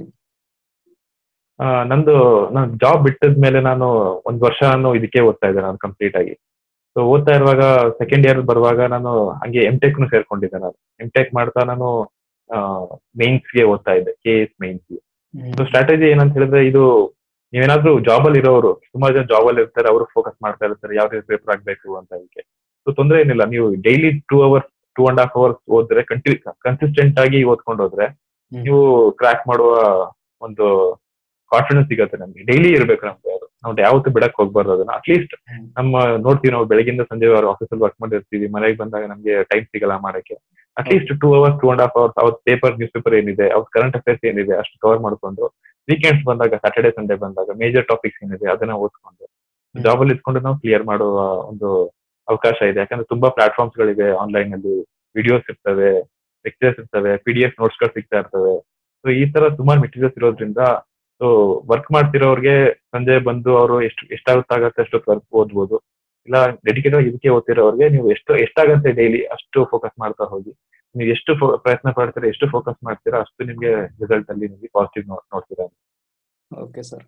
ಆ, ನಂದು ನಾನು ಜಾಬ್ ಬಿಟ್ಟದ್ಮೇಲೆ ನಾನು ಒಂದ್ ವರ್ಷ ನಾನು ಇದಕ್ಕೆ ಓದ್ತಾ ಇದ್ದೆ ನಾನು ಕಂಪ್ಲೀಟ್ ಆಗಿ ಸೊ ಓದ್ತಾ ಇರುವಾಗ ಸೆಕೆಂಡ್ ಇಯರ್ ಬರುವಾಗ ನಾನು ಹಂಗೆ ಎಂ ಟೆಕ್ ನು ಸೇರ್ಕೊಂಡಿದ್ದೆ ನಾನು ಎಂ ಟೆಕ್ ಮಾಡ್ತಾ ನಾನು ಮೇನ್ಸ್ ಗೆ ಓದ್ತಾ ಇದ್ದೆ K S mains so strategy ಏನಂತ ಹೇಳಿದ್ರೆ ಇದು ನೀವೇನಾದ್ರೂ ಜಾಬ್ ಅಲ್ಲಿ ಇರೋರು ಸುಮಾರು ಜನ ಜಾಬ್ ಅಲ್ಲಿ ಇರ್ತಾರೆ ಅವರು ಫೋಕಸ್ ಮಾಡ್ತಾ ಇರ್ತಾರೆ ಯಾವ ರೀತಿ ಪೇಪರ್ ಆಗ್ಬೇಕು ಅಂತ ಅದಕ್ಕೆ ಸೊ ತೊಂದರೆ ಏನಿಲ್ಲ ನೀವು daily two hours two and half hours ಓದಿದ್ರೆ ಕಂಟಿ ಕನ್ಸಿಸ್ಟೆಂಟ್ ಆಗಿ ಓದ್ಕೊಂಡು ಹೋದ್ರೆ ಹ್ಮ್. ನೀವು ಕ್ರ್ಯಾಕ್ ಮಾಡುವ ಒಂದು ಕಾನ್ಫಿಡೆನ್ಸ್ ಸಿಗತ್ತೆ ನಮ್ಗೆ ಡೈಲಿ ಇರ್ಬೇಕು ನಮ್ಗೆ ಅದು ನಾವು ಯಾವತ್ತೂ ಬಿಡಕ್ ಹೋಗ್ಬಾರ್ದು ಅದನ್ನ ಅಟ್ಲೀಸ್ಟ್ ಹ್ಮ್. ನಮ್ಮ ನೋಡ್ತೀವಿ ನಾವು ಬೆಳಗಿಂದ ಸಂಜೆ ಆಫೀಸಲ್ಲಿ ವರ್ಕ್ ಮಾಡಿರ್ತೀವಿ ಮನೆಗೆ ಬಂದಾಗ ನಮ್ಗೆ ಟೈಮ್ ಸಿಗಲ್ಲ ಮಾಡಕ್ಕೆ at least two hours two and half hours ಅವತ್ತು ಪೇಪರ್ ನ್ಯೂಸ್ ಪೇಪರ್ ಏನಿದೆ ಅವ್ರ ಕರೆಂಟ್ ಅಫೇರ್ಸ್ ಏನಿದೆ ಅಷ್ಟು ಕವರ್ ಮಾಡ್ಕೊಂಡು ವೀಕೆಂಡ್ಸ್ ಬಂದಾಗ ಸ್ಯಾಟರ್ಡೆ ಸಂಡೇ ಬಂದಾಗ ಮೇಜರ್ ಟಾಪಿಕ್ಸ್ ಏನಿದೆ ಅದನ್ನ ಓದ್ಕೊಂಡು ಜಾಬ್ ಅಲ್ಲಿ ಇದ್ಕೊಂಡು ನಾವು ಕ್ಲಿಯರ್ ಮಾಡುವ ಒಂದು ಅವಕಾಶ ಇದೆ ಯಾಕಂದ್ರೆ ತುಂಬಾ ಪ್ಲಾಟ್ಫಾರ್ಮ್ಸ್ ಗಳಿವೆ ಆನ್ಲೈನ್ ಅಲ್ಲಿ ವಿಡಿಯೋಸ್ ಇರ್ತವೆ ಲೆಕ್ಚರ್ಸ್ ಇರ್ತವೆ ಪಿ ಡಿ ಎಫ್ ನೋಟ್ಸ್ ಗಳು ಸಿಗ್ತಾ ಇರ್ತವೆ ಸೊ ಈ ತರ ಸುಮಾರು ಮೆಟೀರಿಯಲ್ಸ್ ಇರೋದ್ರಿಂದ ಸೊ ವರ್ಕ್ ಮಾಡ್ತಿರೋರ್ಗೆ ಸಂಜೆ ಬಂದು ಅವರು ಎಷ್ಟು ಎಷ್ಟಾಗುತ್ತಾಗತ್ತೆ ಅಷ್ಟೊತ್ತು ವರ್ಕ್ ಓದ್ಬೋದು ಇಲ್ಲ ಡೆಡಿಕೇಟ್ ಆಗಿ ಇದಕ್ಕೆ ಓದ್ತಿರೋರ್ಗೆ ನೀವು ಎಷ್ಟು ಎಷ್ಟಾಗತ್ತೆ ಡೈಲಿ ಅಷ್ಟು ಫೋಕಸ್ ಮಾಡ್ತಾ ಹೋಗಿ ನೀವು ಎಷ್ಟು fo- ಪ್ರಯತ್ನ ಪಡ್ತೀರಾ ಎಷ್ಟು ಫೋಕಸ್ ಮಾಡ್ತೀರಾ ಅಷ್ಟು ನಿಮ್ಗೆ ರಿಸಲ್ಟ್ ಅಲ್ಲಿ ನಿಮಗೆ ಪಾಸಿಟಿವ್ ನೋಡ್ತೀರಾ ಓಕೆ ಸರ್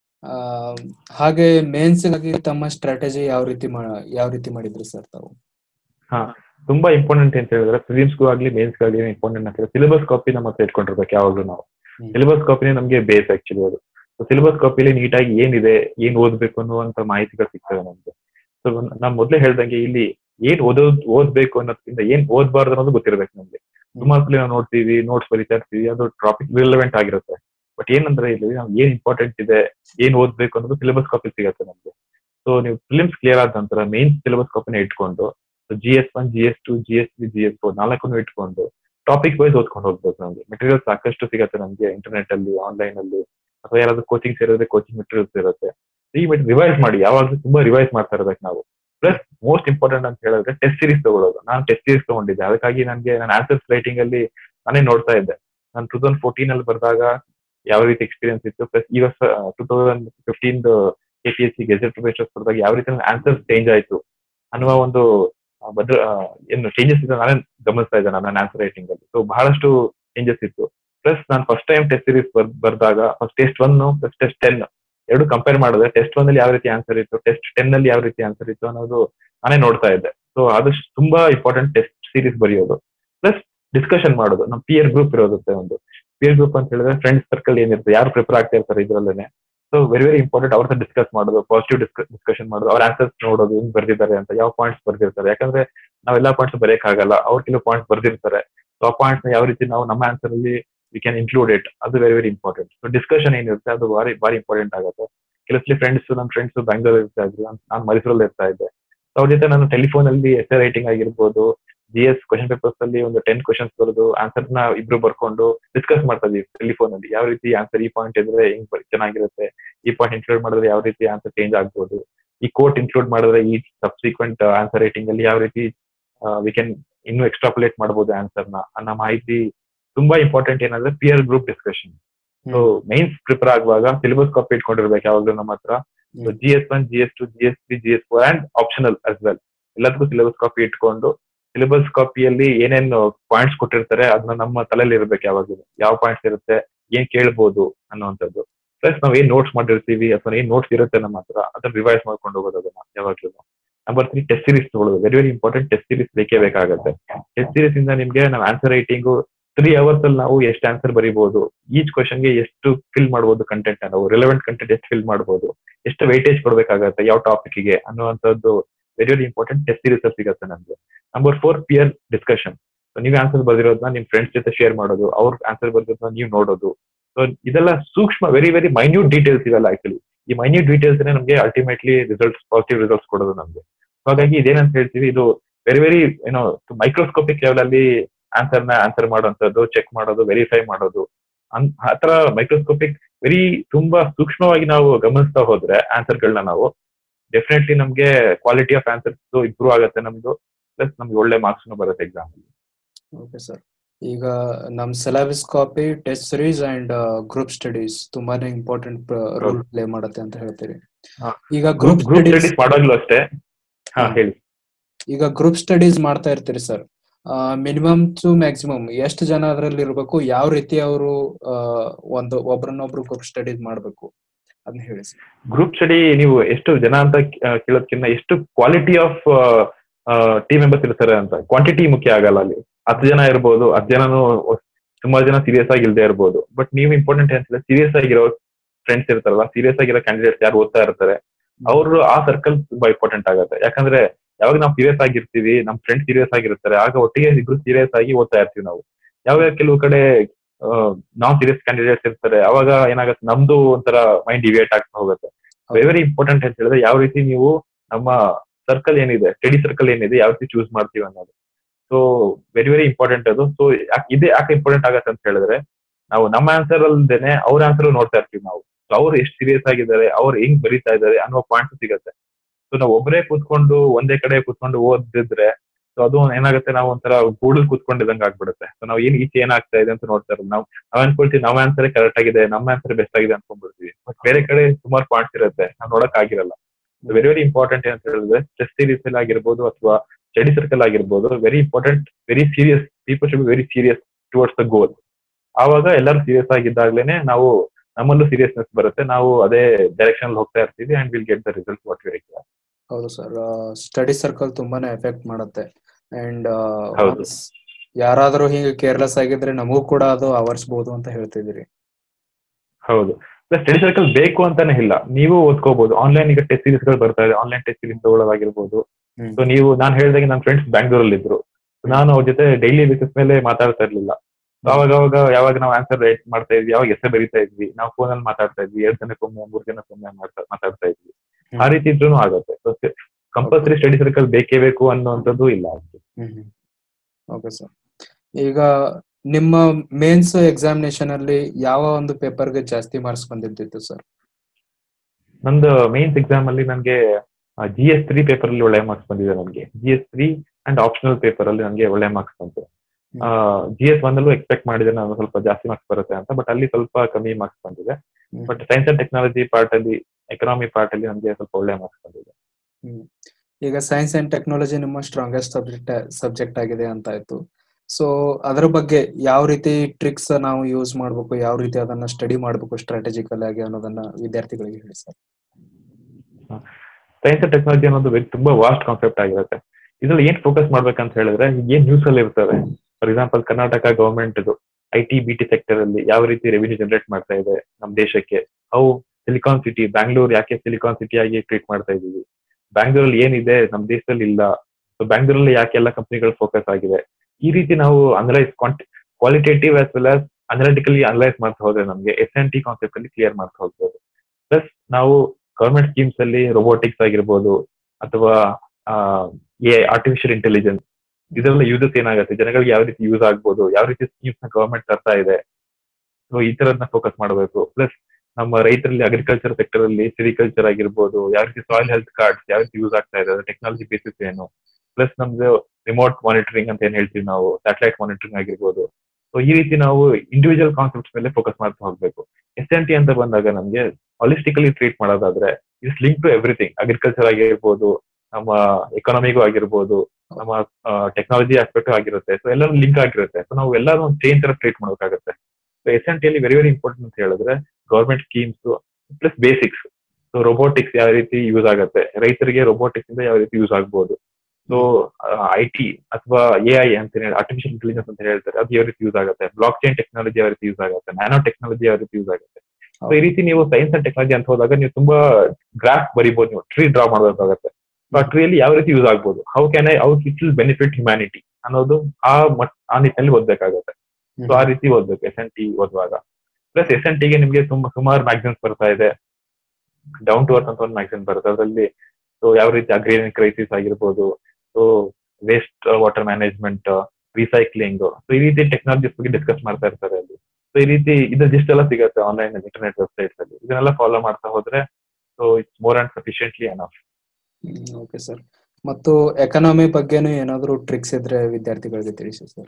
ಹಾಗೆ ಮೇನ್ಸ್ ಗಾಗಿ ತಮ್ಮ ಸ್ಟ್ರಾಟಜಿ ಯಾವ ರೀತಿ ಮಾ ಯಾವ ರೀತಿ ಮಾಡಿದ್ರಿ ಸರ್ ತಾವು ಹಾ ತುಂಬಾ ಇಂಪಾರ್ಟೆಂಟ್ ಅಂತ ಹೇಳಿದ್ರೆ ಫಿಲಿಮ್ಸ್ಗೂ ಆಗ್ಲಿ ಮೇನ್ಸ್ಗೂ ಆಗ್ಲಿ ಇಂಪಾರ್ಟೆಂಟ್ ಆಗ್ತದೆ ಸಿಲೆಬಸ್ ಕಾಪಿ ನಮ್ಮ ಹತ್ರ ಇಟ್ಕೊಂಡಿರ್ಬೇಕು ಯಾವಾಗಲೂ ನಾವು ಹ್ಮ್. ಸಿಲೆಬಸ್ ಕಾಪಿನೇ ನಮಗೆ ಬೇಸ್ ಆಕ್ಚುಲಿ ಅದು ಸಿಲೆಬಸ್ ಕಾಪಿಲಿ ನೀಟಾಗಿ ಏನಿದೆ ಏನ್ ಓದ್ಬೇಕು ಅನ್ನುವಂತ ಮಾಹಿತಿಗಳು ಸಿಗ್ತವೆ ನಮ್ಗೆ ಸೊ ನಾನ್ ಮೊದ್ಲೇ ಹೇಳ್ದಂಗೆ ಇಲ್ಲಿ ಏನ್ ಓದೋದ್ ಓದ್ಬೇಕು ಅನ್ನೋದ್ಕಿಂತ ಏನ್ ಓದ್ಬಾರ್ದು ಅನ್ನೋದು ಗೊತ್ತಿರ್ಬೇಕು ನಮ್ಗೆ ಸುಮಾರು ಸಲ ನಾವು ನೋಡ್ತೀವಿ ನೋಟ್ಸ್ ಬರಿತಾ ಇರ್ತೀವಿ ಅದು ಟಾಪಿಕ್ ರಿಲೆವೆಂಟ್ ಆಗಿರುತ್ತೆ ಬಟ್ ಏನಂದ್ರೆ ಇಲ್ಲಿ ನಾವು ಏನ್ ಇಂಪಾರ್ಟೆಂಟ್ ಇದೆ ಏನ್ ಓದ್ಬೇಕು ಅನ್ನೋದು ಸಿಲೆಬಸ್ ಕಾಪಿ ಸಿಗತ್ತೆ ನಮ್ಗೆ ಸೊ ನೀವು ಫಿಲಿಮ್ಸ್ ಕ್ಲಿಯರ್ ಆದ ನಂತರ ಮೇನ್ ಸಿಲೆಬಸ್ ಕಾಪಿನ ಇಟ್ಕೊಂಡು G S one G S two G S three G S four ನಾಲ್ಕನ್ನು ಇಟ್ಕೊಂಡು ಟಾಪಿಕ್ ವೈಸ್ ಓದ್ಕೊಂಡು ಹೋಗ್ಬೇಕು ನಮ್ಗೆ ಮೆಟೀರಿಯಲ್ ಸಾಕಷ್ಟು ಸಿಗತ್ತೆ ನಮ್ಗೆ ಇಂಟರ್ನೆಟ್ ಅಲ್ಲಿ ಆನ್ಲೈನ್ ಅಲ್ಲಿ ಅಥವಾ ಯಾರಾದ್ರೂ ಕೋಚಿಂಗ್ ಸೇರಿದ್ರೆ ಕೋಚಿಂಗ್ ಮೆಟೀರಿಯಲ್ಸ್ ಇರುತ್ತೆ ಈ ರಿವೈಸ್ ಮಾಡಿ ಯಾವಾಗಲೂ ತುಂಬಾ ರಿವೈಸ್ ಮಾಡ್ತಾ ಇರ್ಬೇಕು ನಾವು ಪ್ಲಸ್ ಮೋಸ್ಟ್ ಇಂಪಾರ್ಟೆಂಟ್ ಅಂತ ಹೇಳಿದ್ರೆ ಟೆಸ್ಟ್ ಸೀರೀಸ್ ತಗೊಳ್ಳೋದು ನಾನು ಟೆಸ್ಟ್ ಸೀರೀಸ್ ತಗೊಂಡಿದ್ದೆ ಅದಕ್ಕಾಗಿ ನನಗೆ ನಾನು ಆನ್ಸರ್ಸ್ ರೈಟಿಂಗ್ ಅಲ್ಲಿ ನಾನೇ ನೋಡ್ತಾ ಇದ್ದೆ ನಾನು ಟೂ ತೌಸಂಡ್ ಫೋರ್ಟೀನ್ ಅಲ್ಲಿ ಬರೆದಾಗ ಯಾವ ರೀತಿ ಎಕ್ಸ್ಪೀರಿಯನ್ಸ್ ಇತ್ತು ಪ್ಲಸ್ ಈ ವರ್ಷ two thousand fifteen K P S C gazette professors ಬರೆದಾಗ ಯಾವ ರೀತಿ ಆನ್ಸರ್ಸ್ ಚೇಂಜ್ ಆಯ್ತು ಅನ್ನುವ ಒಂದು ಆ, ಬದ್ರ ಆ, ಏನು ಚೇಂಜಸ್ ಇದೆ ನಾನೇ ಗಮನಿಸ್ತಾ ಇದ್ದೆ ನನ್ನ ಆನ್ಸರ್ ರೈಟಿಂಗ್ ಅಲ್ಲಿ ಸೊ ಬಹಳಷ್ಟು ಚೇಂಜಸ್ ಇತ್ತು ಪ್ಲಸ್ ನಾನು ಫಸ್ಟ್ ಟೈಮ್ ಟೆಸ್ಟ್ ಸೀರೀಸ್ ಬರ್ದಾಗ first test one plus test ten ಎರಡು ಕಂಪೇರ್ ಮಾಡಿದ್ರೆ ಟೆಸ್ಟ್ ಒನ್ ಅಲ್ಲಿ ಯಾವ ರೀತಿ ಆನ್ಸರ್ ಇತ್ತು ಟೆಸ್ಟ್ ಟೆನ್ ಅಲ್ಲಿ ಯಾವ ರೀತಿ ಆನ್ಸರ್ ಇತ್ತು ಅನ್ನೋದು ನಾನೇ ನೋಡ್ತಾ ಇದ್ದೆ ಸೊ ಆದಷ್ಟು ತುಂಬಾ ಇಂಪಾರ್ಟೆಂಟ್ ಟೆಸ್ಟ್ ಸೀರೀಸ್ ಬರೆಯೋದು ಪ್ಲಸ್ ಡಿಸ್ಕಷನ್ ಮಾಡೋದು ನಮ್ಮ ಪಿಯರ್ ಗ್ರೂಪ್ ಇರೋಗುತ್ತೆ ಒಂದು ಪಿಯರ್ ಗ್ರೂಪ್ ಅಂತ ಹೇಳಿದ್ರೆ ಫ್ರೆಂಡ್ಸ್ ಸರ್ಕಲ್ ಏನಿರುತ್ತೆ ಯಾರು ಪ್ರಿಪೇರ್ ಆಗ್ತಾ ಇರ್ತಾರೆ ಇದ್ರಲ್ಲೇನೆ ಸೊ ವೆರಿ ವೆರಿ ಇಂಪಾರ್ಟೆಂಟ್ ಅವ್ರ ಡಿಸ್ಕಸ್ ಮಾಡೋದು ಪಾಸಿಟಿವ್ ಡಿಸ್ಕಷನ್ ಮಾಡೋದು ಅವ್ರ ಆನ್ಸರ್ಸ್ ನೋಡೋದು ಹೆಂಗ್ ಬರ್ದಿದ್ದಾರೆ ಅಂತ ಯಾವ ಪಾಯಿಂಟ್ಸ್ ಬರ್ದಿರ್ತಾರೆ ಯಾಕಂದ್ರೆ ನಾವೆಲ್ಲ ಪಾಯಿಂಟ್ಸ್ ಬರೆಯಕ್ಕಾಗಲ್ಲ ಅವ್ರ ಕೆಲವು ಪಾಯಿಂಟ್ಸ್ ಬರ್ದಿರ್ತಾರೆ ಸೊ ಆ ಪಾಯಿಂಟ್ಸ್ ಯಾವ ರೀತಿ ನಾವು ನಮ್ಮ ಆನ್ಸರ್ ಅಲ್ಲಿ ವಿ ಕ್ಯಾನ್ ಇನ್ಕ್ಲೂಡ್ ಇಟ್ ಅದು very very important so discussion ಏನಿರುತ್ತೆ ಅದು ಭಾರಿ ಭಾರಿ ಇಂಪಾರ್ಟೆಂಟ್ ಆಗುತ್ತೆ ಕೆಲವೊಂದ್ಸಲಿ ಫ್ರೆಂಡ್ಸ್ ನಮ್ಮ ಫ್ರೆಂಡ್ಸ್ ಬ್ಯಾಂಗ್ಳೂರ್ ಇರ್ತಾ ಇದ್ರು ನಾನು ಮೈಸೂರಲ್ಲಿ ಇರ್ತಾ ಇದ್ದೆ So ಅವ್ರ ಜೊತೆ ನಾನು ಟೆಲಿಫೋನ್ ಅಲ್ಲಿ ಎಸ್ಎ ರೈಟಿಂಗ್ ಆಗಿರ್ಬೋದು ಜಿ ಎಸ್ ಕ್ವಶನ್ ಪೇಪರ್ಸ್ ಅಲ್ಲಿ ಒಂದು ಟೆನ್ ಕ್ವಶನ್ಸ್ ಬರೋದು ಆನ್ಸರ್ ನ ಇಬ್ರು ಬರ್ಕೊಂಡು ಡಿಸ್ಕಸ್ ಮಾಡ್ತಾ ಇದೀವಿ ಟೆಲಿಫೋನ್ ಅಲ್ಲಿ ಯಾವ ರೀತಿ ಆನ್ಸರ್ ಈ ಪಾಯಿಂಟ್ ಇದ್ರೆ ಹೆಂಗ್ ಬರ್- ಚೆನ್ನಾಗಿರುತ್ತೆ ಈ ಪಾಯಿಂಟ್ ಇನ್ಕ್ಲೂಡ್ ಮಾಡಿದ್ರೆ ಯಾವ ರೀತಿ ಆನ್ಸರ್ ಚೇಂಜ್ ಆಗ್ಬೋದು ಈ ಕೋಟ್ ಇನ್ಕ್ಲೂಡ್ ಮಾಡಿದ್ರೆ ಈ ಸಬ್ಸಿಕ್ವೆಂಟ್ ಆನ್ಸರ್ ರೈಟಿಂಗ್ ಅಲ್ಲಿ ಯಾವ ರೀತಿ ವಿ ಕ್ಯಾನ್ ಇನ್ನೂ ಎಕ್ಸ್ಟ್ರಾಪುಲೇಟ್ ಮಾಡಬಹುದು ಆನ್ಸರ್ ನ ಅನ್ನೋ ಮಾಹಿತಿ ತುಂಬಾ ಇಂಪಾರ್ಟೆಂಟ್ ಏನಂದ್ರೆ peer group discussion so mains prepare ಆಗುವಾಗ ಸಿಲೆಬಸ್ ಕಾಪಿ ಇಟ್ಕೊಂಡಿರ್ಬೇಕು ಯಾವಾಗಲೂ ನಮ್ಮ ಹತ್ರ hmm. G S one G S two G S three G S four and optional as well ಎಲ್ಲದಕ್ಕೂ ಸಿಲೆಬಸ್ ಕಾಪಿ ಇಟ್ಕೊಂಡು ಸಿಲೆಬಸ್ ಕಾಪಿಯಲ್ಲಿ ಏನೇನು ಪಾಯಿಂಟ್ಸ್ ಕೊಟ್ಟಿರ್ತಾರೆ ಅದನ್ನ ನಮ್ಮ ತಲೆಯಲ್ಲಿ ಇರ್ಬೇಕು ಯಾವಾಗಲೂ ಯಾವ ಪಾಯಿಂಟ್ಸ್ ಇರುತ್ತೆ ಏನ್ ಕೇಳ್ಬೋದು ಅನ್ನುವಂಥದ್ದು ಪ್ಲಸ್ ನಾವ್ ಏನ್ ನೋಟ್ಸ್ ಮಾಡಿರ್ತೀವಿ ಅಥವಾ ಏನ್ ನೋಟ್ಸ್ ಇರುತ್ತೆ ನಮ್ಮ ಹತ್ರ ಅದನ್ನ ರಿವೈಸ್ ಮಾಡ್ಕೊಂಡು ಹೋಗೋದು ಅದನ್ನ ಯಾವಾಗ್ಲೂ ನಂಬರ್ ತ್ರೀ ಟೆಸ್ಟ್ ಸೀರೀಸ್ ತಗೊಳ್ಳೋದು very very important test series ಬೇಕೇ ಬೇಕಾಗುತ್ತೆ ಟೆಸ್ಟ್ ಸೀರೀಸ್ ಇಂದ ನಿಮ್ಗೆ ನಾವು ಆನ್ಸರ್ ರೈಟಿಂಗು ತ್ರೀ ಅವರ್ಸ್ ಅಲ್ಲಿ ನಾವು ಎಷ್ಟು ಆನ್ಸರ್ ಬರೀಬಹುದು ಈಚ್ ಕ್ವಶನ್ಗೆ ಎಷ್ಟು ಫಿಲ್ ಮಾಡಬಹುದು ಕಂಟೆಂಟ್ ನಾವು ರಿಲೆವೆಂಟ್ ಕಂಟೆಂಟ್ ಎಷ್ಟು ಫಿಲ್ ಮಾಡಬಹುದು ಎಷ್ಟು ವೆಯ್ಟೇಜ್ ಕೊಡ್ಬೇಕಾಗತ್ತೆ ಯಾವ ಟಾಪಿಕ್ ಗೆ ಅನ್ನುವಂಥದ್ದು very very important test series ಸಿಗುತ್ತೆ ನಮ್ಗೆ ನಂಬರ್ ಫೋರ್ ಪಿಯರ್ ಡಿಸ್ಕಷನ್ ನೀವು ಆನ್ಸರ್ ಬರ್ದಿರೋದನ್ನ ನಿಮ್ ಫ್ರೆಂಡ್ಸ್ ಜೊತೆ ಶೇರ್ ಮಾಡೋದು ಅವ್ರ ಆನ್ಸರ್ ಬರ್ದಿರೋದನ್ನ ನೀವು ನೋಡೋದು ಸೊ ಇದೆಲ್ಲ ಸೂಕ್ಷ್ಮ ವೆರಿ ವೆರಿ ಮೈನ್ಯೂಟ್ ಡೀಟೇಲ್ಸ್ ಇವೆಲ್ಲ ಆಕ್ಚುಲಿ ಈ ಮೈನ್ಯೂಟ್ ಡೀಟೇಲ್ಸ್ ನಮಗೆ ಅಲ್ಟಿಮೇಟ್ಲಿ ರಿಸಲ್ಟ್ಸ್ ಪಾಸಿಟಿವ್ ರಿಸಲ್ಟ್ಸ್ ಕೊಡೋದು ನಮ್ಗೆ So ಹಾಗಾಗಿ ಇದೇನಂತ ಹೇಳ್ತೀವಿ ಇದು ವೆರಿ ವೆರಿ ಏನೋ ಮೈಕ್ರೋಸ್ಕೋಪಿಕ್ ಲೆವೆಲ್ ಅಲ್ಲಿ ಆನ್ಸರ್ ನ ಆನ್ಸರ್ ಮಾಡುವಂತದ್ದು ಚೆಕ್ ಮಾಡೋದು ವೆರಿಫೈ ಮಾಡೋದು ಅನ್- ಆ ತರ ಮೈಕ್ರೋಸ್ಕೋಪಿಕ್ ವೆರಿ ತುಂಬಾ ಸೂಕ್ಷ್ಮವಾಗಿ ನಾವು ಗಮನಿಸ್ತಾ ಹೋದ್ರೆ ಆನ್ಸರ್ ಗಳನ್ನ ನಾವು ಡೆಫಿನೆಟ್ಲಿ ನಮ್ಗೆ ಕ್ವಾಲಿಟಿ ಆಫ್ ಆನ್ಸರ್ಸ್ ಇಂಪ್ರೂವ್ ಆಗುತ್ತೆ ನಮ್ದು ಪ್ಲಸ್ ನಮ್ಗೆ ಒಳ್ಳೆ ಮಾರ್ಕ್ಸ್ ಬರುತ್ತೆ ಎಕ್ಸಾಮ್ ಅಲ್ಲಿ ಓಕೆ ಸರ್ ಈಗ ನಮ್ syllabus copy test series and group studies ತುಂಬಾನೇ ಇಂಪಾರ್ಟೆಂಟ್ ರೋಲ್ ಪ್ಲೇ ಮಾಡುತ್ತೆ ಅಂತ ಹೇಳ್ತೀರಿ ಹಾ. ಈಗ ಗ್ರೂಪ್ ಗ್ರೂಪ್ ಸ್ಟಡೀಸ್ ಸ್ಟಡೀಸ್ ಮಾಡೋಗ್ಲೂ ಅಷ್ಟೇ ಹಾ ಹ್ಮ್. ಹೇಳಿ ಈಗ ಗ್ರೂಪ್ ಸ್ಟಡೀಸ್ ಮಾಡ್ತಾ ಇರ್ತೀರಿ ಸರ್ ಮಿನಿಮಮ್ ಟು ಮ್ಯಾಕ್ಸಿಮಮ್ ಎಷ್ಟು ಜನ ಅದರಲ್ಲಿ ಇರಬೇಕು ಯಾವ ರೀತಿ ಅವರು ಒಂದು ಒಬ್ರನ್ನೊಬ್ರು ಗ್ರೂಪ್ ಸ್ಟಡೀಸ್ ಮಾಡಬೇಕು ಅದನ್ನ ಹೇಳಿ ಸರ್ ಗ್ರೂಪ್ ಸ್ಟಡಿ ನೀವು ಎಷ್ಟು ಜನ ಅಂತ ಆ, ಕೇಳೋದ್ಕಿಂತ ಎಷ್ಟು ಕ್ವಾಲಿಟಿ ಆಫ್ ಟೀಮ್ ಮೆಂಬರ್ಸ್ ಇರ್ತಾರೆ ಅಂತ ಕ್ವಾಂಟಿಟಿ ಮುಖ್ಯ ಆಗಲ್ಲ ಅಲ್ಲಿ ಹತ್ತು ಜನ ಇರ್ಬೋದು ಹತ್ತು ಜನನು ತುಂಬಾ ಜನ ಸೀರಿಯಸ್ ಆಗಿ ಇಲ್ದೇ ಇರ್ಬೋದು ಬಟ್ ನೀವು ಇಂಪಾರ್ಟೆಂಟ್ ಏನಿಲ್ಲ ಸೀರಿಯಸ್ ಆಗಿರೋ ಫ್ರೆಂಡ್ಸ್ ಇರ್ತಾರಲ್ಲ ಸೀರಿಯಸ್ ಆಗಿರೋ ಕ್ಯಾಂಡಿಡೇಟ್ಸ್ ಯಾರು ಓದ್ತಾ ಇರ್ತಾರೆ ಅವರು ಆ ಸರ್ಕಲ್ ತುಂಬಾ ಇಂಪಾರ್ಟೆಂಟ್ ಆಗುತ್ತೆ ಯಾಕಂದ್ರೆ ಯಾವಾಗ ನಾವು ಸೀರಿಯಸ್ ಆಗಿರ್ತೀವಿ ನಮ್ ಫ್ರೆಂಡ್ಸ್ ಸೀರಿಯಸ್ ಆಗಿರ್ತಾರೆ ಆಗ ಒಟ್ಟಿಗೆ ಇಬ್ರು ಸೀರಿಯಸ್ ಆಗಿ ಓದ್ತಾ ಇರ್ತೀವಿ ನಾವು ಯಾವಾಗ ಕೆಲವು ಕಡೆ ನಾನ್ ಸೀರಿಯಸ್ ಕ್ಯಾಂಡಿಡೇಟ್ಸ್ ಇರ್ತಾರೆ ಅವಾಗ ಏನಾಗುತ್ತೆ ನಮ್ದು ಒಂಥರ ಮೈಂಡ್ ಡಿವೇಟ್ ಆಗ್ತಾ ಹೋಗುತ್ತೆ ವೆರಿ ವೆರಿ ಇಂಪಾರ್ಟೆಂಟ್ ಅಂತ ಹೇಳಿದ್ರೆ ಯಾವ ರೀತಿ ನೀವು ನಮ್ಮ ಸರ್ಕಲ್ ಏನಿದೆ ಸ್ಟಡಿ ಸರ್ಕಲ್ ಏನಿದೆ ಯಾವ ರೀತಿ ಚೂಸ್ ಮಾಡ್ತೀವಿ ಅನ್ನೋದು ಸೊ ವೆರಿ ವೆರಿ ಇಂಪಾರ್ಟೆಂಟ್ ಅದು ಸೊ ಇದೇ ಯಾಕೆ ಇಂಪಾರ್ಟೆಂಟ್ ಆಗತ್ತೆ ಅಂತ ಹೇಳಿದ್ರೆ ನಾವು ನಮ್ಮ ಆನ್ಸರ್ ಅಲ್ದೇನೆ ಅವ್ರ ಆನ್ಸರ್ ನೋಡ್ತಾ ಇರ್ತೀವಿ ನಾವು ಸೊ ಅವ್ರು ಎಷ್ಟು ಸೀರಿಯಸ್ ಆಗಿದ್ದಾರೆ ಅವ್ರು ಹೆಂಗ್ ಬರೀತಾ ಇದ್ದಾರೆ ಅನ್ನೋ ಪಾಯಿಂಟ್ ಸಿಗತ್ತೆ ಸೊ ನಾವು ಒಬ್ಬರೇ ಕೂತ್ಕೊಂಡು ಒಂದೇ ಕಡೆ ಕೂತ್ಕೊಂಡು ಓದಿದ್ರೆ ಸೊ ಅದು ಏನಾಗುತ್ತೆ ನಾವು ಒಂಥರ ಗೂಡಲ್ ಕೂತ್ಕೊಂಡಿದಂಗೆ ಆಗ್ಬಿಡುತ್ತೆ ಸೊ ನಾವು ಏನ್ ಈಚೆ ಏನಾಗ್ತಾ ಇದೆ ಅಂತ ನೋಡ್ತಾ ಇರೋದು ನಾವು ನಾವ್ ಅನ್ಕೊಳ್ತೀವಿ ನಮ್ಮ ಆನ್ಸರ್ ಕರೆಕ್ಟ್ ಆಗಿದೆ ನಮ್ಮ ಆನ್ಸರ್ ಬೆಸ್ಟ್ ಆಗಿದೆ ಅನ್ಕೊಂಡ್ಬಿಡ್ತೀವಿ ಬಟ್ ಬೇರೆ ಕಡೆ ಸುಮಾರು ಪಾಯಿಂಟ್ಸ್ ಇರುತ್ತೆ ನಾವು ನೋಡಕ್ ಆಗಿರಲ್ಲ ವೆರಿ ವೆರಿ ಇಂಪಾರ್ಟೆಂಟ್ ಅಂತ ಹೇಳಿದ್ರೆ ಸ್ಟ್ರೆಸ್ ಸೀರೀಸ್ ಅಲ್ಲಿ ಆಗಿರ್ಬೋದು ಅಥವಾ ಸ್ಟಡಿ ಸರ್ಕಲ್ ಆಗಿರ್ಬೋದು very important very serious people should be very serious towards the goal ಆವಾಗ ಎಲ್ಲರೂ ಸೀರಿಯಸ್ ಆಗಿದ್ದಾಗ್ಲೇನೆ ನಾವು ನಮ್ಮಲ್ಲೂ ಸೀರಿಯಸ್ನೆಸ್ ಬರುತ್ತೆ ನಾವು ಅದೇ ಡೈರೆಕ್ಷನ್ ಅಲ್ಲಿ ಹೋಗ್ತಾ ಇರ್ತೀವಿ and will get the result what we require ಹೌದು ಸರ್ ಸ್ಟಡಿ ಸರ್ಕಲ್ ತುಂಬಾನೇ ಎಫೆಕ್ಟ್ ಮಾಡುತ್ತೆ ಅಂಡ್ ಹೌದು. ಯಾರಾದ್ರೂ ಹೀಗೆ ಕೇರ್ಲೆಸ್ ಆಗಿದ್ರೆ ನಮಗೂ ಕೂಡ ಅದು ಆವರಿಸಬಹುದು ಅಂತ ಹೇಳ್ತಿದ್ದೀರಿ ಹೌದು ಸ್ಟಡಿ ಸರ್ಕಲ್ ಬೇಕು ಅಂತಾನೆ ಇಲ್ಲ ನೀವು ಓದ್ಕೋಬಹುದು ಆನ್ಲೈನ್ ಈಗ ಟೆಸ್ಟ್ ಸೀರೀಸ್ ಗಳು ಬರ್ತಾ ಇದೆ ಆನ್ಲೈನ್ ಟೆಸ್ಟ್ ಸೀರೀಸ್ ತಗೊಳ್ಳೋದಾಗಿರ್ಬೋದು ಹ್ಮ್. ಸೊ ನೀವು ನಾನು ಹೇಳಿದಾಗ ನನ್ನ ಫ್ರೆಂಡ್ಸ್ ಬ್ಯಾಂಗ್ಳೂರಲ್ಲಿ ಇದ್ರು ನಾನು ಅವ್ರ ಜೊತೆ ಡೈಲಿ ಬೇಸಿಸ್ ಮೇಲೆ ಮಾತಾಡ್ತಾ ಇರ್ಲಿಲ್ಲ So ಅವಾಗ ಅವಾಗ ಯಾವಾಗ ನಾವು ಆನ್ಸರ್ ರೈಟ್ ಮಾಡ್ತಾ ಇದ್ವಿ ಯಾವಾಗ ಎಸ್ಸೆ ಬರೀತಾ ಇದ್ವಿ ನಾವು ಫೋನ್ ಅಲ್ಲಿ ಮಾತಾಡ್ತಾ ಇದ್ವಿ ಎರಡ್ ಜನಕ್ಕೊಮ್ಮೆ ಮೂರ್ ಜನಕ್ಕೊಮ್ಮೆ ಮಾಡ್ತಾ ಮಾತಾಡ್ತಾ ಇದ್ವಿ ಆ ರೀತಿ ಇದ್ರೂ ಆಗುತ್ತೆ ಕಂಪಲ್ಸರಿ ಸ್ಟಡಿ ಸರ್ಕಲ್ ಬೇಕೇ ಬೇಕು ಅನ್ನುವಂಥದ್ದು ಇಲ್ಲ ಓಕೆ ಸರ್ ಈಗ ನಿಮ್ಮ ಮೇನ್ಸ್ ಎಕ್ಸಾಮಿನೇಷನ್ ಅಲ್ಲಿ ಯಾವ ಒಂದು ಪೇಪರ್ಗೆ ಜಾಸ್ತಿ ಮಾರ್ಕ್ಸ್ ಬಂದಿದ್ದಿತ್ತು ಸರ್ ನಂದು ಮೇನ್ಸ್ ಎಕ್ಸಾಮ್ ಅಲ್ಲಿ ನನಗೆ ಜಿ ಎಸ್ ತ್ರೀ ಪೇಪರ್ ಅಲ್ಲಿ ಒಳ್ಳೆ ಮಾರ್ಕ್ಸ್ ಬಂದಿದೆ ನನಗೆ G S three and optional paper ಅಲ್ಲಿ ನನಗೆ ಒಳ್ಳೆ ಮಾರ್ಕ್ಸ್ ಬಂತು ಜಿ ಎಸ್ ಒನ್ ಅಲ್ಲೂ ಎಕ್ಸ್ಪೆಕ್ಟ್ ಮಾಡಿದೆ ನಾನು ಸ್ವಲ್ಪ ಜಾಸ್ತಿ ಮಾರ್ಕ್ಸ್ ಬರುತ್ತೆ ಅಂತ ಬಟ್ ಅಲ್ಲಿ ಸ್ವಲ್ಪ ಕಮ್ಮಿ ಮಾರ್ಕ್ಸ್ ಬಂದಿದೆ but science and technology part ಅಲ್ಲಿ ಎಕನಾಮಿ ಪಾರ್ಟ್ ಅಲ್ಲಿ ನನಗೆ ಸ್ವಲ್ಪ ಒಳ್ಳೆ ಮಾರ್ಕ್ಸ್ ಬಂದಿದೆ ಈಗ ಸೈನ್ಸ್ ಅಂಡ್ ಟೆಕ್ನಾಲಜಿ ನಿಮ್ಮ ಸ್ಟ್ರಾಂಗೆಸ್ಟ್ ಸಬ್ಜೆಕ್ಟ್ ಸಬ್ಜೆಕ್ಟ್ ಆಗಿದೆ ಅಂತ ಆಯ್ತು ಸೊ ಅದರ ಬಗ್ಗೆ ಯಾವ ರೀತಿ ಟ್ರಿಕ್ಸ್ ನಾವು ಯೂಸ್ ಮಾಡಬೇಕು ಯಾವ ರೀತಿ ಅದನ್ನ ಸ್ಟಡಿ ಮಾಡಬೇಕು ಸ್ಟ್ರಾಟಜಿಕಲ್ ಆಗಿ ಅನ್ನೋದನ್ನ ವಿದ್ಯಾರ್ಥಿಗಳಿಗೆ ಹೇಳಿ ಸರ್ ಸೈನ್ಸ್ ಅಂಡ್ ಟೆಕ್ನಾಲಜಿ ಅನ್ನೋದು very- ತುಂಬಾ ವಾಸ್ಟ್ ಕಾನ್ಸೆಪ್ಟ್ ಆಗಿರುತ್ತೆ ಇದ್ರಲ್ಲಿ ಏನ್ ಫೋಕಸ್ ಮಾಡ್ಬೇಕಂತ ಹೇಳಿದ್ರೆ ಈಗ ಏನ್ ನ್ಯೂಸ್ ಅಲ್ಲಿ ಇರ್ತವೆ ಫಾರ್ ಎಕ್ಸಾಂಪಲ್ ಕರ್ನಾಟಕ ಗವರ್ಮೆಂಟ್ ಇದು I T B T sector ಅಲ್ಲಿ ಯಾವ ರೀತಿ ರೆವಿನ್ಯೂ ಜನರೇಟ್ ಮಾಡ್ತಾ ಇದೆ ನಮ್ಮ ದೇಶಕ್ಕೆ ಅವು ಸಿಲಿಕಾನ್ ಸಿಟಿ ಬ್ಯಾಂಗ್ಳೂರ್ ಯಾಕೆ ಸಿಲಿಕಾನ್ ಸಿಟಿ ಆಗಿ ಟ್ರೀಟ್ ಮಾಡ್ತಾ ಇದೀವಿ ಬ್ಯಾಂಗ್ಳೂರಲ್ಲಿ ಏನಿದೆ ನಮ್ಮ ದೇಶದಲ್ಲಿ ಇಲ್ಲ ಸೊ ಬ್ಯಾಂಗ್ಳೂರಲ್ಲಿ ಯಾಕೆ ಎಲ್ಲ ಕಂಪ್ನಿಗಳು ಫೋಕಸ್ ಆಗಿದೆ ಈ ರೀತಿ ನಾವು analyse qualitative as well as analytically analyse ಮಾಡ್ತಾ ಹೋದ್ರೆ ನಮಗೆ ಎಸ್ ಎನ್ ಟಿ ಕಾನ್ಸೆಪ್ಟ್ ಅಲ್ಲಿ ಕ್ಲಿಯರ್ ಮಾಡ್ತಾ ಹೋಗ್ಬೋದು ಪ್ಲಸ್ ನಾವು ಗವರ್ಮೆಂಟ್ ಸ್ಕೀಮ್ಸ್ ಅಲ್ಲಿ ರೋಬೋಟಿಕ್ಸ್ ಆಗಿರ್ಬೋದು ಅಥವಾ ಎ ಆರ್ಟಿಫಿಷಿಯಲ್ ಇಂಟೆಲಿಜೆನ್ಸ್ ಇದೆಲ್ಲ ಯೂಸಸ್ ಏನಾಗುತ್ತೆ ಜನಗಳಿಗೆ ಯಾವ ರೀತಿ ಯೂಸ್ ಆಗ್ಬೋದು ಯಾವ ರೀತಿ ಸ್ಕೀಮ್ಸ್ ನ ಗವರ್ಮೆಂಟ್ ತರ್ತಾ ಇದೆ ಸೊ ಈ ತರದ್ನ ಫೋಕಸ್ ಮಾಡಬೇಕು ಪ್ಲಸ್ ನಮ್ಮ ರೈತರಲ್ಲಿ ಅಗ್ರಿಕಲ್ಚರ್ ಸೆಕ್ಟರ್ ಅಲ್ಲಿ ಸಿರಿಕಲ್ಚರ್ ಆಗಿರ್ಬೋದು ಯಾವ ರೀತಿ ಸಾಯಿಲ್ ಹೆಲ್ತ್ ಕಾರ್ಡ್ಸ್ ಯಾವ ರೀತಿ ಯೂಸ್ ಆಗ್ತಾ ಇದೆ ಟೆಕ್ನಾಲಜಿ ಬೇಸಿಸ್ ಏನು ಪ್ಲಸ್ ನಮ್ದು ರಿಮೋಟ್ ಮಾನಿಟರಿಂಗ್ ಅಂತ ಏನ್ ಹೇಳ್ತೀವಿ ನಾವು ಸ್ಯಾಟಲೈಟ್ ಮಾನಿಟರಿಂಗ್ ಆಗಿರ್ಬೋದು ಸೊ ಈ ರೀತಿ ನಾವು ಇಂಡಿವಿಜುವಲ್ ಕಾನ್ಸೆಪ್ಟ್ಸ್ ಮೇಲೆ ಫೋಕಸ್ ಮಾಡ್ತಾ ಹೋಗ್ಬೇಕು ಎಸ್ ಎನ್ ಟಿ ಅಂತ ಬಂದಾಗ ನಮ್ಗೆ ಹಾಲಿಸ್ಟಿಕಲಿ ಟ್ರೀಟ್ ಮಾಡೋದಾದ್ರೆ it's link to everything agriculture ಆಗಿರ್ಬೋದು ನಮ್ಮ ಎಕಾನಮಿಗೂ ಆಗಿರ್ಬೋದು ನಮ್ಮ ಟೆಕ್ನಾಲಜಿ ಆಸ್ಪೆಕ್ಟ್ ಆಗಿರುತ್ತೆ ಸೊ ಎಲ್ಲರೂ ಲಿಂಕ್ ಆಗಿರುತ್ತೆ ಸೊ ನಾವು ಎಲ್ಲರೂ ಒಂದು ಚೇಂಜ್ ತರ ಟ್ರೀಟ್ ಮಾಡಬೇಕಾಗುತ್ತೆ ಸೊ ಎಸ್ ಎನ್ ಟಿ ಅಲ್ಲಿ ವೆರಿ ವೆರಿ ಇಂಪಾರ್ಟೆಂಟ್ ಅಂತ ಹೇಳಿದ್ರೆ government schemes plus basics so robotics ಯಾವ ರೀತಿ ಯೂಸ್ ಆಗುತ್ತೆ ರೈತರಿಗೆ ರೋಬೋಟಿಕ್ಸ್ ಇಂದ ಯಾವ ರೀತಿ ಯೂಸ್ ಆಗ್ಬೋದು ಸೊ ಐ ಟಿ ಅಥವಾ ಎ ಐ ಅಂತ ಹೇಳಿ ಆರ್ಟಿಫಿಷಿಯಲ್ ಇಂಟೆಲಿಜೆನ್ಸ್ ಅಂತ ಹೇಳ್ತಾರೆ ಅದು ಯಾವ ರೀತಿ ಯೂಸ್ ಆಗುತ್ತೆ ಬ್ಲಾಕ್ ಚೈನ್ ಟೆಕ್ನಾಲಜಿ ಯಾವ ರೀತಿ ಯೂಸ್ ಆಗುತ್ತೆ ನ್ಯಾನೋ ಟೆಕ್ನಾಲಜಿ ಯಾವ ರೀತಿ ಯೂಸ್ ಆಗುತ್ತೆ ಸೊ ಈ ರೀತಿ ನೀವು ಸೈನ್ಸ್ ಅಂಡ್ ಟೆಕ್ನಾಲಜಿ ಅಂತ ಹೋದಾಗ ನೀವು ತುಂಬಾ ಗ್ರಾಫ್ ಬರಿಬಹುದು ನೀವು ಟ್ರೀ ಡ್ರಾ ಮಾಡಬೇಕಾಗುತ್ತೆ ಸೊ ಆ ಟ್ರೀಯಲ್ಲಿ ಯಾವ ರೀತಿ ಯೂಸ್ ಆಗ್ಬೋದು how can I how it will benefit humanity ಅನ್ನೋದು ಆ ಮಟ್ ಆ ನಿಟ್ಟಿನಲ್ಲಿ ಓದ್ಬೇಕಾಗುತ್ತೆ ಸೊ ಆ ರೀತಿ ಓದ್ಬೇಕು ಎಸ್ ಎನ್ ಟಿ ಓದುವಾಗ ಪ್ಲಸ್ ಎಸ್ ಎನ್ ಟಿಗೆ ನಿಮ್ಗೆ ತುಂಬಾ ಸುಮಾರು ಮ್ಯಾಗಝಿನ್ಸ್ ಬರ್ತಾ ಇದೆ ಡೌನ್ ಟು ಅರ್ತ್ ಅಂತ ಒಂದು ಮ್ಯಾಗಝಿನ್ ಬರುತ್ತೆ ಅದರಲ್ಲಿ ಸೊ ಯಾವ ರೀತಿ ಅಗ್ರೇರಿಯನ್ ಕ್ರೈಸಿಸ್ ಆಗಿರ್ಬೋದು so waste water management recycling so ಈ ರೀತಿ ಟೆಕ್ನಾಲಜೀಸ್ ಬಗ್ಗೆ ಡಿಸ್ಕಸ್ ಮಾಡ್ತಾ ಇರ್ತಾರೆ ಅಲ್ಲಿ ಸೊ ಈ ರೀತಿ ಇದು ಎಲ್ಲ ಸಿಗುತ್ತೆ ಆನ್ಲೈನ್ ಇಂಟರ್ನೆಟ್ ವೆಬ್ಸೈಟ್ಸ್ ಅಲ್ಲಿ ಇದನ್ನೆಲ್ಲ ಫಾಲೋ ಮಾಡ್ತಾ ಹೋದ್ರೆ so it's more and sufficiently enough okay sir ಮತ್ತು ಎಕನಾಮಿ ಬಗ್ಗೆನೂ ಏನಾದರೂ ಟ್ರಿಕ್ಸ್ ಇದ್ರೆ ವಿದ್ಯಾರ್ಥಿಗಳಿಗೆ ತಿಳಿಸಿ ಸರ್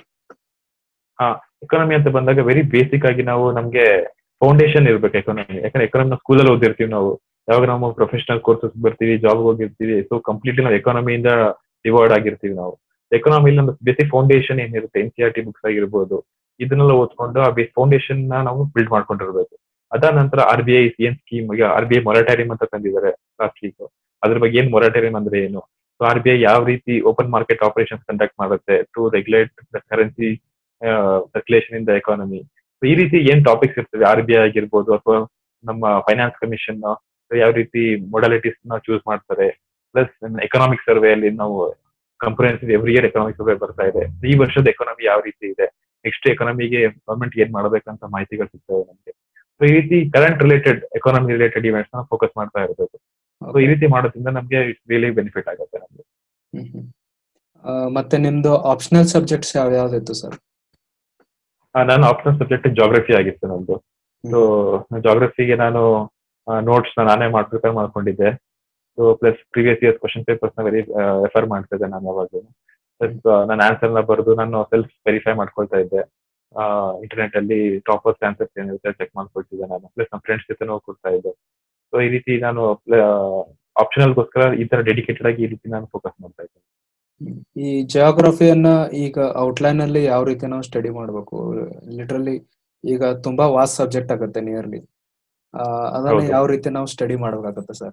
ಎಕಾನಮಿ ಅಂತ ಬಂದಾಗ ವೆರಿ ಬೇಸಿಕ್ ಆಗಿ ನಾವು ನಮ್ಗೆ ಫೌಂಡೇಶನ್ ಇರ್ಬೇಕು ಎಕಾನಮಿ ಯಾಕಂದ್ರೆ ಎಕಾನಮಿ ಸ್ಕೂಲಲ್ಲಿ ಓದಿರ್ತೀವಿ ನಾವು ಯಾವಾಗ ನಾವು ಪ್ರೊಫೆಷನಲ್ ಕೋರ್ಸಸ್ ಬರ್ತೀವಿ ಜಾಬ್ ಹೋಗಿರ್ತೀವಿ ಸೊ ಕಂಪ್ಲೀಟ್ಲಿ ನಾವು ಎಕಾನಮಿಯಿಂದ ಡಿವೈಡ್ ಆಗಿರ್ತೀವಿ ನಾವು ಎಕಾನಮಿಲಿ ನಮ್ಮ ಬೇಸಿಕ್ ಫೌಂಡೇಶನ್ ಏನಿರುತ್ತೆ N C R T books ಆಗಿರ್ಬೋದು ಇದನ್ನೆಲ್ಲ ಓದ್ಕೊಂಡು ಆ ಬೇಸ್ ಫೌಂಡೇಶನ್ ನ ನಾವು ಬಿಲ್ಡ್ ಮಾಡ್ಕೊಂಡಿರ್ಬೇಕು ಅದಾದ ನಂತರ ಆರ್ ಬಿ ಐ ಏನ್ ಸ್ಕೀಮ್ ಈಗ ಆರ್ ಬಿ ಐ ಮೊರಟೇರಿಯಂ ಅಂತ ತಂದಿದ್ದಾರೆ ಲಾಸ್ಟ್ ವೀಕ್ ಅದ್ರ ಬಗ್ಗೆ ಏನ್ ಮೊರಟೇರಿಯಂ ಅಂದ್ರೆ ಏನು ಸೊ ಆರ್ ಬಿ ಐ ಯಾವ ರೀತಿ ಓಪನ್ ಮಾರ್ಕೆಟ್ ಆಪರೇಷನ್ಸ್ ಕಂಡಕ್ಟ್ ಮಾಡುತ್ತೆ to regulate the currency circulation in the economy ಈ ರೀತಿ ಏನ್ ಟಾಪಿಕ್ಸ್ ಇರ್ತವೆ ಆರ್ ಬಿ ಐ ಆಗಿರ್ಬೋದು ಅಥವಾ ನಮ್ಮ ಫೈನಾನ್ಸ್ ಕಮಿಷನ್ ಯಾವ ರೀತಿ ಮೊಡಾಲಿಟೀಸ್ ನ ಚೂಸ್ ಮಾಡ್ತಾರೆ ಪ್ಲಸ್ ಎಕನಾಮಿಕ್ ಸರ್ವೆ ಅಲ್ಲಿ ನಾವು comprehensive every year economic survey ಬರ್ತಾ ಇದೆ ಈ ವರ್ಷದ ಎಕಾನಮಿ ಯಾವ ರೀತಿ ಇದೆ ನೆಕ್ಸ್ಟ್ ಎಕಾನಮಿಗೆ ಗವರ್ಮೆಂಟ್ ಏನ್ ಮಾಡ್ಬೇಕಂತ ಮಾಹಿತಿಗಳು ಸಿಗ್ತವೆ ನಮಗೆ ಸೊ ಈ ರೀತಿ current related economy related events ನ ಫೋಕಸ್ ಮಾಡ್ತಾ ಇರಬೇಕು ಸೊ ಈ ರೀತಿ ಮಾಡೋದ್ರಿಂದ ನಮಗೆ ರಿಯಲಿ ಬೆನಿಫಿಟ್ ಆಗುತ್ತೆ ನಮಗೆ ಹ್ಮ್ ಹ್ಮ್. ಆ, ಮತ್ತೆ ನಿಮ್ದು ಆಪ್ಷನಲ್ ಸಬ್ಜೆಕ್ಟ್ಸ್ ಯಾವ ಯಾವ್ದಿತ್ತು ಸರ್ ನಾನು ಆಪ್ಷನಲ್ ಸಬ್ಜೆಕ್ಟ್ ಜಾಗ್ರಫಿ ಆಗಿತ್ತು ನಂದು ಸೊ ಜಾಗ್ರಫಿಗೆ ನಾನು ನೋಟ್ಸ್ ನಾನೇ ಮಾಡಿ ಪ್ರಿಪೇರ್ ಮಾಡ್ಕೊಂಡಿದ್ದೆ so plus previous years question papers ನ ವೆರಿ ರೆಫರ್ ಮಾಡ್ತಿದ್ದೆ ನಾನು ಯಾವಾಗ ಪ್ಲಸ್ ನನ್ನ ಆನ್ಸರ್ ನ ಬರೆದು ನಾನು ಸೆಲ್ಫ್ ವೆರಿಫೈ ಮಾಡ್ಕೊಳ್ತಾ ಇದ್ದೆ ಇಂಟರ್ನೆಟ್ ಅಲ್ಲಿ ಟಾಪರ್ಸ್ ಆನ್ಸರ್ಸ್ ಏನಿರುತ್ತೆ ಚೆಕ್ ಮಾಡ್ಕೊಳ್ತಿದ್ದೆ ನಾನು ಪ್ಲಸ್ ನಮ್ಮ ಫ್ರೆಂಡ್ಸ್ ಜೊತೆ ಕೊಡ್ತಾ ಇದ್ದೆ ಸೊ ಈ ರೀತಿ ನಾನು ಆಪ್ಷನಲ್ಗೋಸ್ಕರ ಈ ತರ ಡೆಡಿಕೇಟೆಡ್ ಆಗಿ ಈ ರೀತಿ ನಾನು ಫೋಕಸ್ ಮಾಡ್ತಾ ಇದ್ದೆ ಈ ಜಿಯೋಗ್ರಫಿಯನ್ನ ಈಗ ಔಟ್ಲೈನ್ ಅಲ್ಲಿ ಯಾವ ರೀತಿ ನಾವು ಸ್ಟಡಿ ಮಾಡಬೇಕು ಲಿಟ್ರಲಿ ಈಗ ತುಂಬಾ ವಾಸ್ಟ್ ಸಬ್ಜೆಕ್ಟ್ ಆಗುತ್ತೆ ನಿಯರ್ಲಿ ಅದನ್ನ ಹೌದು. ಯಾವ ರೀತಿ ನಾವು ಸ್ಟಡಿ ಮಾಡ್ಬೇಕಾಗತ್ತೆ ಸರ್